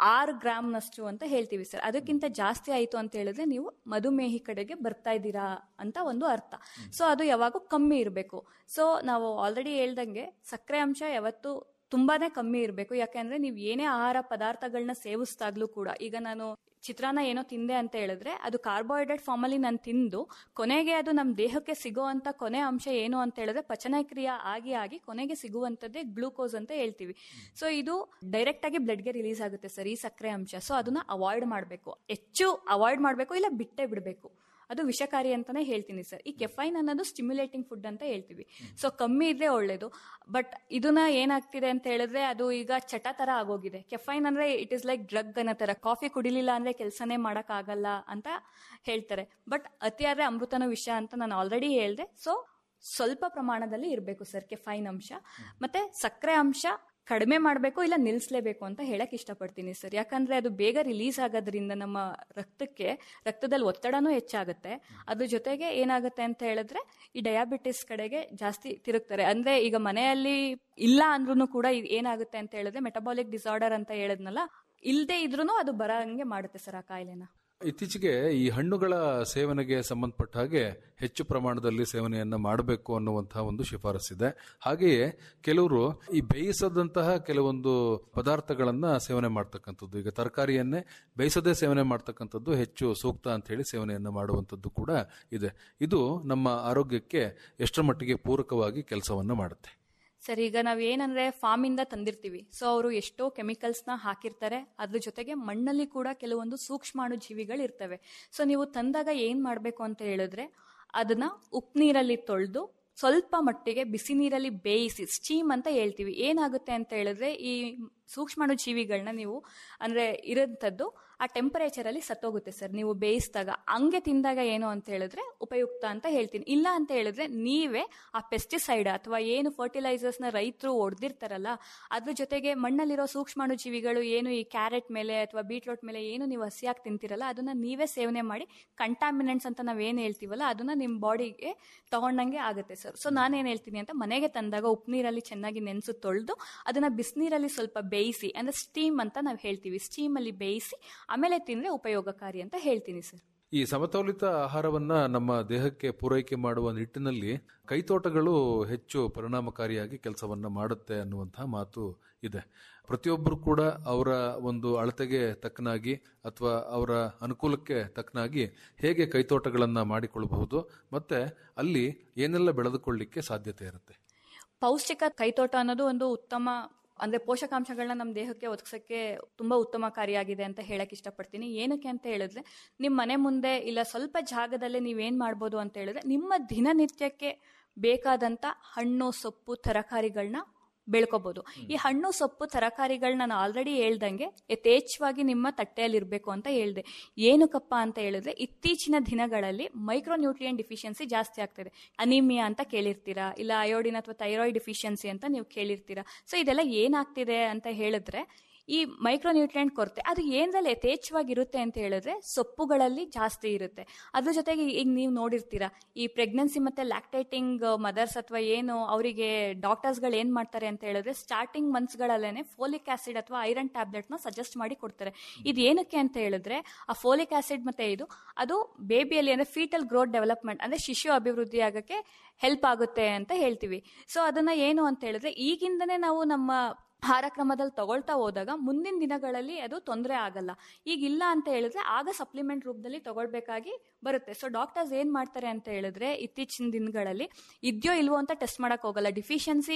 ಆರು ಗ್ರಾಮ್ನಷ್ಟು ಅಂತ ಹೇಳ್ತೀವಿ ಸರ್ ಅದಕ್ಕಿಂತ ಜಾಸ್ತಿ ಆಯಿತು ಅಂತ ಹೇಳಿದ್ರೆ ನೀವು ಮಧುಮೇಹಿ ಕಡೆಗೆ ಬರ್ತಾ ಇದ್ದೀರಾ ಅಂತ ಒಂದು ಅರ್ಥ ಸೊ ಅದು ಯಾವಾಗೂ ಕಮ್ಮಿ ಇರಬೇಕು ಸೊ ನಾವು ಆಲ್ರೆಡಿ ಹೇಳ್ದಂಗೆ ಸಕ್ಕರೆ ಅಂಶ ಯಾವತ್ತು ತುಂಬಾನೇ ಕಮ್ಮಿ ಇರಬೇಕು ಯಾಕೆಂದ್ರೆ ನೀವು ಏನೇ ಆಹಾರ ಪದಾರ್ಥಗಳನ್ನ ಸೇವಿಸ್ದಾಗ್ಲೂ ಕೂಡ ಈಗ ನಾನು ಚಿತ್ರಾನ್ನ ಏನೋ ತಿಂದೆ ಅಂತ ಹೇಳಿದ್ರೆ ಅದು ಕಾರ್ಬೋಹೈಡ್ರೇಟ್ ಫಾರ್ಮಲ್ಲಿ ನಾನು ತಿಂದು ಕೊನೆಗೆ ಅದು ನಮ್ಮ ದೇಹಕ್ಕೆ ಸಿಗುವಂತ ಕೊನೆ ಅಂಶ ಏನು ಅಂತ ಹೇಳಿದ್ರೆ ಪಚನಕ್ರಿಯೆ ಆಗಿ ಆಗಿ ಕೊನೆಗೆ ಸಿಗುವಂಥದ್ದೇ ಗ್ಲೂಕೋಸ್ ಅಂತ ಹೇಳ್ತೀವಿ ಸೊ ಇದು ಡೈರೆಕ್ಟ್ ಆಗಿ ಬ್ಲಡ್ಗೆ ರಿಲೀಸ್ ಆಗುತ್ತೆ ಸರ್ ಈ ಸಕ್ಕರೆ ಅಂಶ ಸೊ ಅದನ್ನ ಅವಾಯ್ಡ್ ಮಾಡಬೇಕು ಹೆಚ್ಚು ಅವಾಯ್ಡ್ ಮಾಡಬೇಕು ಇಲ್ಲ ಬಿಟ್ಟೇ ಬಿಡಬೇಕು ಅದು ವಿಷಕಾರಿ ಅಂತಾನೆ ಹೇಳ್ತೀನಿ ಸರ್ ಈ ಕೆಫೈನ್ ಅನ್ನೋದು ಸ್ಟಿಮ್ಯುಲೇಟಿಂಗ್ ಫುಡ್ ಅಂತ ಹೇಳ್ತೀವಿ ಸೊ ಕಮ್ಮಿ ಇದ್ರೆ ಒಳ್ಳೇದು ಬಟ್ ಇದನ್ನ ಏನಾಗ್ತಿದೆ ಅಂತ ಹೇಳಿದ್ರೆ ಅದು ಈಗ ಚಟ ತರ ಆಗೋಗಿದೆ ಕೆಫೈನ್ ಅಂದ್ರೆ ಇಟ್ ಇಸ್ ಲೈಕ್ ಡ್ರಗ್ ಅನ್ನೋ ತರ ಕಾಫಿ ಕುಡಿಲಿಲ್ಲ ಅಂದ್ರೆ ಕೆಲಸನೇ ಮಾಡಕ್ ಆಗಲ್ಲ ಅಂತ ಹೇಳ್ತಾರೆ ಬಟ್ ಅತಿಯಾದ್ರೆ ಅಮೃತನ ವಿಷ ಅಂತ ನಾನು ಆಲ್ರೆಡಿ ಹೇಳ್ದೆ ಸೊ ಸ್ವಲ್ಪ ಪ್ರಮಾಣದಲ್ಲಿ ಇರಬೇಕು ಸರ್ ಕೆಫೈನ್ ಅಂಶ ಮತ್ತೆ ಸಕ್ಕರೆ ಅಂಶ ಕಡಿಮೆ ಮಾಡಬೇಕು ಇಲ್ಲ ನಿಲ್ಲಿಸಲೇಬೇಕು ಅಂತ ಹೇಳಕ್ ಇಷ್ಟಪಡ್ತೀನಿ ಸರ್ ಯಾಕಂದ್ರೆ ಅದು ಬೇಗ ರಿಲೀಸ್ ಆಗೋದ್ರಿಂದ ನಮ್ಮ ರಕ್ತಕ್ಕೆ ರಕ್ತದಲ್ಲಿ ಒತ್ತಡನೂ ಹೆಚ್ಚಾಗುತ್ತೆ ಅದ್ರ ಜೊತೆಗೆ ಏನಾಗುತ್ತೆ ಅಂತ ಹೇಳಿದ್ರೆ ಈ ಡಯಾಬಿಟಿಸ್ ಕಡೆಗೆ ಜಾಸ್ತಿ ತಿರುಗ್ತಾರೆ ಅಂದ್ರೆ ಈಗ ಮನೆಯಲ್ಲಿ ಇಲ್ಲ ಅಂದ್ರೂ ಕೂಡ ಇದ್ ಏನಾಗುತ್ತೆ ಅಂತ ಹೇಳಿದ್ರೆ ಮೆಟಬಾಲಿಕ್ ಡಿಸಾರ್ಡರ್ ಅಂತ ಹೇಳಿದ್ನಲ್ಲ ಇಲ್ಲದೆ ಇದ್ರೂ ಅದು ಬರಂಗೆ ಮಾಡುತ್ತೆ ಸರ್ ಆ ಕಾಯಿಲೆನ ಇತ್ತೀಚೆಗೆ ಈ ಹಣ್ಣುಗಳ ಸೇವನೆಗೆ ಸಂಬಂಧಪಟ್ಟ ಹಾಗೆ ಹೆಚ್ಚು ಪ್ರಮಾಣದಲ್ಲಿ ಸೇವನೆಯನ್ನ ಮಾಡಬೇಕು ಅನ್ನುವಂತಹ ಒಂದು ಶಿಫಾರಸ್ಸಿದೆ ಹಾಗೆಯೇ ಕೆಲವರು ಈ ಬೇಯಿಸದಂತಹ ಕೆಲವೊಂದು ಪದಾರ್ಥಗಳನ್ನ ಸೇವನೆ ಮಾಡ್ತಕ್ಕಂಥದ್ದು ಈಗ ತರಕಾರಿಯನ್ನೇ ಬೇಯಿಸದೇ ಸೇವನೆ ಮಾಡ್ತಕ್ಕಂಥದ್ದು ಹೆಚ್ಚು ಸೂಕ್ತ ಅಂತ ಹೇಳಿ ಸೇವನೆಯನ್ನ ಮಾಡುವಂಥದ್ದು ಕೂಡ ಇದೆ ಇದು ನಮ್ಮ ಆರೋಗ್ಯಕ್ಕೆ ಎಷ್ಟರ ಮಟ್ಟಿಗೆ ಪೂರಕವಾಗಿ ಕೆಲಸವನ್ನ ಮಾಡುತ್ತೆ ಸರ್ ಈಗ ನಾವ್ ಏನಂದ್ರೆ ಫಾರ್ಮ್ ಇಂದ ತಂದಿರ್ತೀವಿ ಸೊ ಅವರು ಎಷ್ಟೋ ಕೆಮಿಕಲ್ಸ್ ನ ಹಾಕಿರ್ತಾರೆ ಅದ್ರ ಜೊತೆಗೆ ಮಣ್ಣಲ್ಲಿ ಕೂಡ ಕೆಲವೊಂದು ಸೂಕ್ಷ್ಮಾಣು ಜೀವಿಗಳು ಇರ್ತವೆ ಸೊ ನೀವು ತಂದಾಗ ಏನ್ ಮಾಡ್ಬೇಕು ಅಂತ ಹೇಳಿದ್ರೆ ಅದನ್ನ ಉಪ್ಪು ನೀರಲ್ಲಿ ತೊಳೆದು ಸ್ವಲ್ಪ ಮಟ್ಟಿಗೆ ಬಿಸಿ ನೀರಲ್ಲಿ ಬೇಯಿಸಿ ಸ್ಟೀಮ್ ಅಂತ ಹೇಳ್ತೀವಿ ಏನಾಗುತ್ತೆ ಅಂತ ಹೇಳಿದ್ರೆ ಈ ಸೂಕ್ಷ್ಮಾಣು ಜೀವಿಗಳನ್ನ ನೀವು ಅಂದ್ರೆ ಇರೋಂಥದ್ದು ಆ ಟೆಂಪರೇಚರ್ ಅಲ್ಲಿ ಸತ್ತೋಗುತ್ತೆ ಸರ್ ನೀವು ಬೇಯಿಸಿದಾಗ ಹಂಗೆ ತಿಂದಾಗ ಏನು ಅಂತ ಹೇಳಿದ್ರೆ ಉಪಯುಕ್ತ ಅಂತ ಹೇಳ್ತೀನಿ ಇಲ್ಲ ಅಂತ ಹೇಳಿದ್ರೆ ನೀವೇ ಆ ಪೆಸ್ಟಿಸೈಡ್ ಅಥವಾ ಏನು ಫರ್ಟಿಲೈಸರ್ಸ್ ನ ರೈತರು ಹೊಡೆದಿರ್ತಾರಲ್ಲ ಅದ್ರ ಜೊತೆಗೆ ಮಣ್ಣಲ್ಲಿರೋ ಸೂಕ್ಷ್ಮಾಣು ಜೀವಿಗಳು ಏನು ಈ ಕ್ಯಾರೆಟ್ ಮೇಲೆ ಅಥವಾ ಬೀಟ್ರೋಟ್ ಮೇಲೆ ಏನು ನೀವು ಹಸಿಯಾಗಿ ತಿಂತಿರಲ್ಲ ಅದನ್ನ ನೀವೇ ಸೇವನೆ ಮಾಡಿ ಕಂಟಾಮಿನೆಂಟ್ಸ್ ಅಂತ ನಾವೇನು ಹೇಳ್ತೀವಲ್ಲ ಅದನ್ನ ನಿಮ್ಮ ಬಾಡಿಗೆ ತಗೊಂಡಂಗೆ ಆಗುತ್ತೆ ಸರ್ ಸೊ ನಾನೇನು ಹೇಳ್ತೀನಿ ಅಂತ ಮನೆಗೆ ತಂದಾಗ ಉಪ್ಪು ನೀರಲ್ಲಿ ಚೆನ್ನಾಗಿ ನೆನೆಸು ತೊಳೆದು ಅದನ್ನ ಬಿಸಿನೀರಲ್ಲಿ ಸ್ವಲ್ಪ ಬೇಯಿಸಿ ಅಂದ್ರೆ ಸ್ಟೀಮ್ ಅಂತ ನಾವು ಹೇಳ್ತೀವಿ ಸ್ಟೀಮ್ ಅಲ್ಲಿ ಬೇಯಿಸಿ ಆಮೇಲೆ ತಿಂದ್ರೆ ಉಪಯೋಗಕಾರಿ ಅಂತ ಹೇಳ್ತೀನಿ ಸರ್ ಈ ಸಮತೋಲಿತ ಆಹಾರವನ್ನ ನಮ್ಮ ದೇಹಕ್ಕೆ ಪೂರೈಕೆ ಮಾಡುವ ನಿಟ್ಟಿನಲ್ಲಿ ಕೈತೋಟಗಳು ಹೆಚ್ಚು ಪರಿಣಾಮಕಾರಿಯಾಗಿ ಕೆಲಸವನ್ನ ಮಾಡುತ್ತೆ ಅನ್ನುವಂತಹ ಮಾತು ಇದೆ ಪ್ರತಿಯೊಬ್ಬರು ಕೂಡ ಅವರ ಒಂದು ಅಳತೆಗೆ ತಕ್ಕನಾಗಿ ಅಥವಾ ಅವರ ಅನುಕೂಲಕ್ಕೆ ತಕ್ಕನಾಗಿ ಹೇಗೆ ಕೈತೋಟಗಳನ್ನ ಮಾಡಿಕೊಳ್ಳಬಹುದು ಮತ್ತೆ ಅಲ್ಲಿ ಏನೆಲ್ಲ ಬೆಳೆದುಕೊಳ್ಳಿಕ್ಕೆ ಸಾಧ್ಯತೆ ಇರುತ್ತೆ ಪೌಷ್ಟಿಕ ಕೈತೋಟ ಅನ್ನೋದು ಒಂದು ಉತ್ತಮ ಅಂದ್ರೆ ಪೋಷಕಾಂಶಗಳನ್ನ ನಮ್ಮ ದೇಹಕ್ಕೆ ಒದಗಿಸಕ್ಕೆ ತುಂಬಾ ಉತ್ತಮಕಾರಿಯಾಗಿದೆ ಅಂತ ಹೇಳಕ್ ಇಷ್ಟಪಡ್ತೀನಿ ಏನಕ್ಕೆ ಅಂತ ಹೇಳಿದ್ರೆ ನಿಮ್ಮ ಮನೆ ಮುಂದೆ ಇಲ್ಲ ಸ್ವಲ್ಪ ಜಾಗದಲ್ಲೇ ನೀವೇನ್ ಮಾಡ್ಬೋದು ಅಂತ ಹೇಳಿದ್ರೆ ನಿಮ್ಮ ದಿನನಿತ್ಯಕ್ಕೆ ಬೇಕಾದಂತ ಹಣ್ಣು ಸೊಪ್ಪು ತರಕಾರಿಗಳನ್ನ ಬೆಳ್ಕೋಬಹುದು ಈ ಹಣ್ಣು ಸೊಪ್ಪು ತರಕಾರಿಗಳನ್ನ ನಾನು ಆಲ್ರೆಡಿ ಹೇಳ್ದಂಗೆ ಯಥೇಚ್ಛವಾಗಿ ನಿಮ್ಮ ತಟ್ಟೆಯಲ್ಲಿ ಇರಬೇಕು ಅಂತ ಹೇಳ್ದೆ ಏನಕ್ಕಪ್ಪ ಅಂತ ಹೇಳಿದ್ರೆ ಇತ್ತೀಚಿನ ದಿನಗಳಲ್ಲಿ ಮೈಕ್ರೋ ನ್ಯೂಟ್ರಿಯನ್ ಡಿಫಿಷಿಯನ್ಸಿ ಜಾಸ್ತಿ ಆಗ್ತಿದೆ ಅನಿಮಿಯಾ ಅಂತ ಕೇಳಿರ್ತೀರಾ ಇಲ್ಲ ಅಯೋಡಿನ್ ಅಥವಾ ಥೈರಾಯ್ಡ್ ಡಿಫಿಷಿಯನ್ಸಿ ಅಂತ ನೀವು ಕೇಳಿರ್ತೀರಾ ಸೊ ಇದೆಲ್ಲ ಏನಾಗ್ತಿದೆ ಅಂತ ಹೇಳಿದ್ರೆ ಈ ಮೈಕ್ರೋ ನ್ಯೂಟ್ರಿಯೆಂಟ್ ಕೊರತೆ ಅದು ಏನರಲ್ಲಿ ಯಥೇಚ್ಛವಾಗಿರುತ್ತೆ ಅಂತ ಹೇಳಿದ್ರೆ ಸೊಪ್ಪುಗಳಲ್ಲಿ ಜಾಸ್ತಿ ಇರುತ್ತೆ ಅದ್ರ ಜೊತೆಗೆ ಈಗ ನೀವು ನೋಡಿರ್ತೀರಾ ಈ ಪ್ರೆಗ್ನೆನ್ಸಿ ಮತ್ತೆ ಲ್ಯಾಕ್ಟೇಟಿಂಗ್ ಮದರ್ಸ್ ಅಥವಾ ಏನು ಅವರಿಗೆ ಡಾಕ್ಟರ್ಸ್ಗಳು ಏನ್ ಮಾಡ್ತಾರೆ ಅಂತ ಹೇಳಿದ್ರೆ ಸ್ಟಾರ್ಟಿಂಗ್ ಮಂತ್ಸ್ಗಳಲ್ಲೇನೆ ಫೋಲಿಕ್ ಆಸಿಡ್ ಅಥವಾ ಐರನ್ ಟ್ಯಾಬ್ಲೆಟ್ನ ಸಜೆಸ್ಟ್ ಮಾಡಿ ಕೊಡ್ತಾರೆ ಇದು ಏನಕ್ಕೆ ಅಂತ ಹೇಳಿದ್ರೆ ಆ ಫೋಲಿಕ್ ಆಸಿಡ್ ಮತ್ತೆ ಇದು ಅದು ಬೇಬಿಯಲ್ಲಿ ಅಂದ್ರೆ ಫೀಟಲ್ ಗ್ರೋತ್ ಡೆವಲಪ್ಮೆಂಟ್ ಅಂದ್ರೆ ಶಿಶು ಅಭಿವೃದ್ಧಿ ಆಗಕ್ಕೆ ಹೆಲ್ಪ್ ಆಗುತ್ತೆ ಅಂತ ಹೇಳ್ತೀವಿ ಸೊ ಅದನ್ನ ಏನು ಅಂತ ಹೇಳಿದ್ರೆ ಈಗಿಂದನೇ ನಾವು ನಮ್ಮ ಆಹಾರ ಕ್ರಮದಲ್ಲಿ ತಗೊಳ್ತಾ ಹೋದಾಗ ಮುಂದಿನ ದಿನಗಳಲ್ಲಿ ಅದು ತೊಂದರೆ ಆಗಲ್ಲ ಈಗ ಇಲ್ಲ ಅಂತ ಹೇಳಿದ್ರೆ ಆಗ ಸಪ್ಲಿಮೆಂಟ್ ರೂಪದಲ್ಲಿ ತಗೊಳ್ಬೇಕಾಗಿ ಬರುತ್ತೆ ಸೊ ಡಾಕ್ಟರ್ಸ್ ಏನ್ ಮಾಡ್ತಾರೆ ಅಂತ ಹೇಳಿದ್ರೆ ಇತ್ತೀಚಿನ ದಿನಗಳಲ್ಲಿ ಇದೆಯೋ ಇಲ್ವೋ ಅಂತ ಟೆಸ್ಟ್ ಮಾಡಕ್ ಹೋಗಲ್ಲ ಡಿಫಿಷಿಯನ್ಸಿ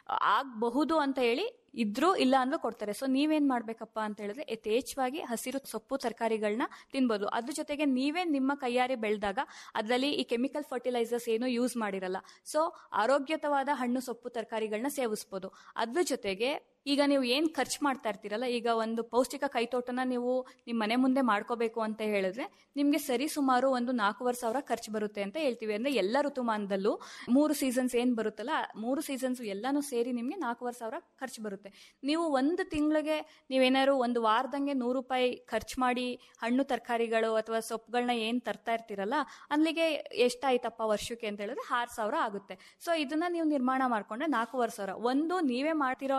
ಆಗಬಹುದು ಅಂತ ಹೇಳಿ ಇದ್ರೂ ಇಲ್ಲ ಅಂದ್ರೂ ಕೊಡ್ತಾರೆ ಸೊ ನೀವೇನ್ ಮಾಡ್ಬೇಕಪ್ಪ ಅಂತ ಹೇಳಿದ್ರೆ ಯಥೇಚ್ಛವಾಗಿ ಹಸಿರು ಸೊಪ್ಪು ತರಕಾರಿಗಳನ್ನ ತಿನ್ಬೋದು ಅದ್ರ ಜೊತೆಗೆ ನೀವೇ ನಿಮ್ಮ ಕೈಯಾರೆ ಬೆಳೆದಾಗ ಅದರಲ್ಲಿ ಈ ಕೆಮಿಕಲ್ ಫರ್ಟಿಲೈಸರ್ಸ್ ಏನು ಯೂಸ್ ಮಾಡಿರಲ್ಲ ಸೊ ಆರೋಗ್ಯತವಾದ ಹಣ್ಣು ಸೊಪ್ಪು ತರಕಾರಿಗಳನ್ನ ಸೇವಿಸ್ಬೋದು ಅದ್ರ ಜೊತೆಗೆ ಈಗ ನೀವು ಏನ್ ಖರ್ಚು ಮಾಡ್ತಾ ಇರ್ತೀರಲ್ಲ ಈಗ ಒಂದು ಪೌಷ್ಟಿಕ ಕೈತೋಟನ ನೀವು ನಿಮ್ಮ ಮನೆ ಮುಂದೆ ಮಾಡ್ಕೋಬೇಕು ಅಂತ ಹೇಳಿದ್ರೆ ನಿಮ್ಗೆ ಸರಿ ಸುಮಾರು ಒಂದು ನಾಲ್ಕೂವರೆ ಸಾವಿರ ಖರ್ಚು ಬರುತ್ತೆ ಅಂತ ಹೇಳ್ತೀವಿ ಅಂದ್ರೆ ಎಲ್ಲ ಋತುಮಾನದಲ್ಲೂ ಮೂರು ಸೀಸನ್ಸ್ ಏನ್ ಬರುತ್ತಲ್ಲ ಆ ಮೂರು ಸೀಸನ್ಸ್ ಎಲ್ಲಾನು ಸೇರಿ ನಿಮ್ಗೆ ನಾಲ್ಕೂವರೆ ಸಾವಿರ ಖರ್ಚು ಬರುತ್ತೆ ನೀವು ಒಂದು ತಿಂಗಳಿಗೆ ನೀವೇನಾದ್ರು ಒಂದು ವಾರದಂಗೆ ನೂರು ರೂಪಾಯಿ ಖರ್ಚು ಮಾಡಿ ಹಣ್ಣು ತರಕಾರಿಗಳು ಅಥವಾ ಸೊಪ್ಪುಗಳನ್ನ ಏನ್ ತರ್ತಾ ಇರ್ತೀರಲ್ಲ ಅಲ್ಲಿಗೆ ಎಷ್ಟಾಯ್ತಪ್ಪ ವರ್ಷಕ್ಕೆ ಅಂತ ಹೇಳಿದ್ರೆ ಆರು ಸಾವಿರ ಆಗುತ್ತೆ ಸೊ ಇದನ್ನ ನೀವು ನಿರ್ಮಾಣ ಮಾಡ್ಕೊಂಡ್ರೆ ನಾಲ್ಕೂವರೆ ಸಾವಿರ ಒಂದು ನೀವೇ ಮಾಡ್ತಿರೋ ಅನ್ನೋ ಖುಷಿನೂ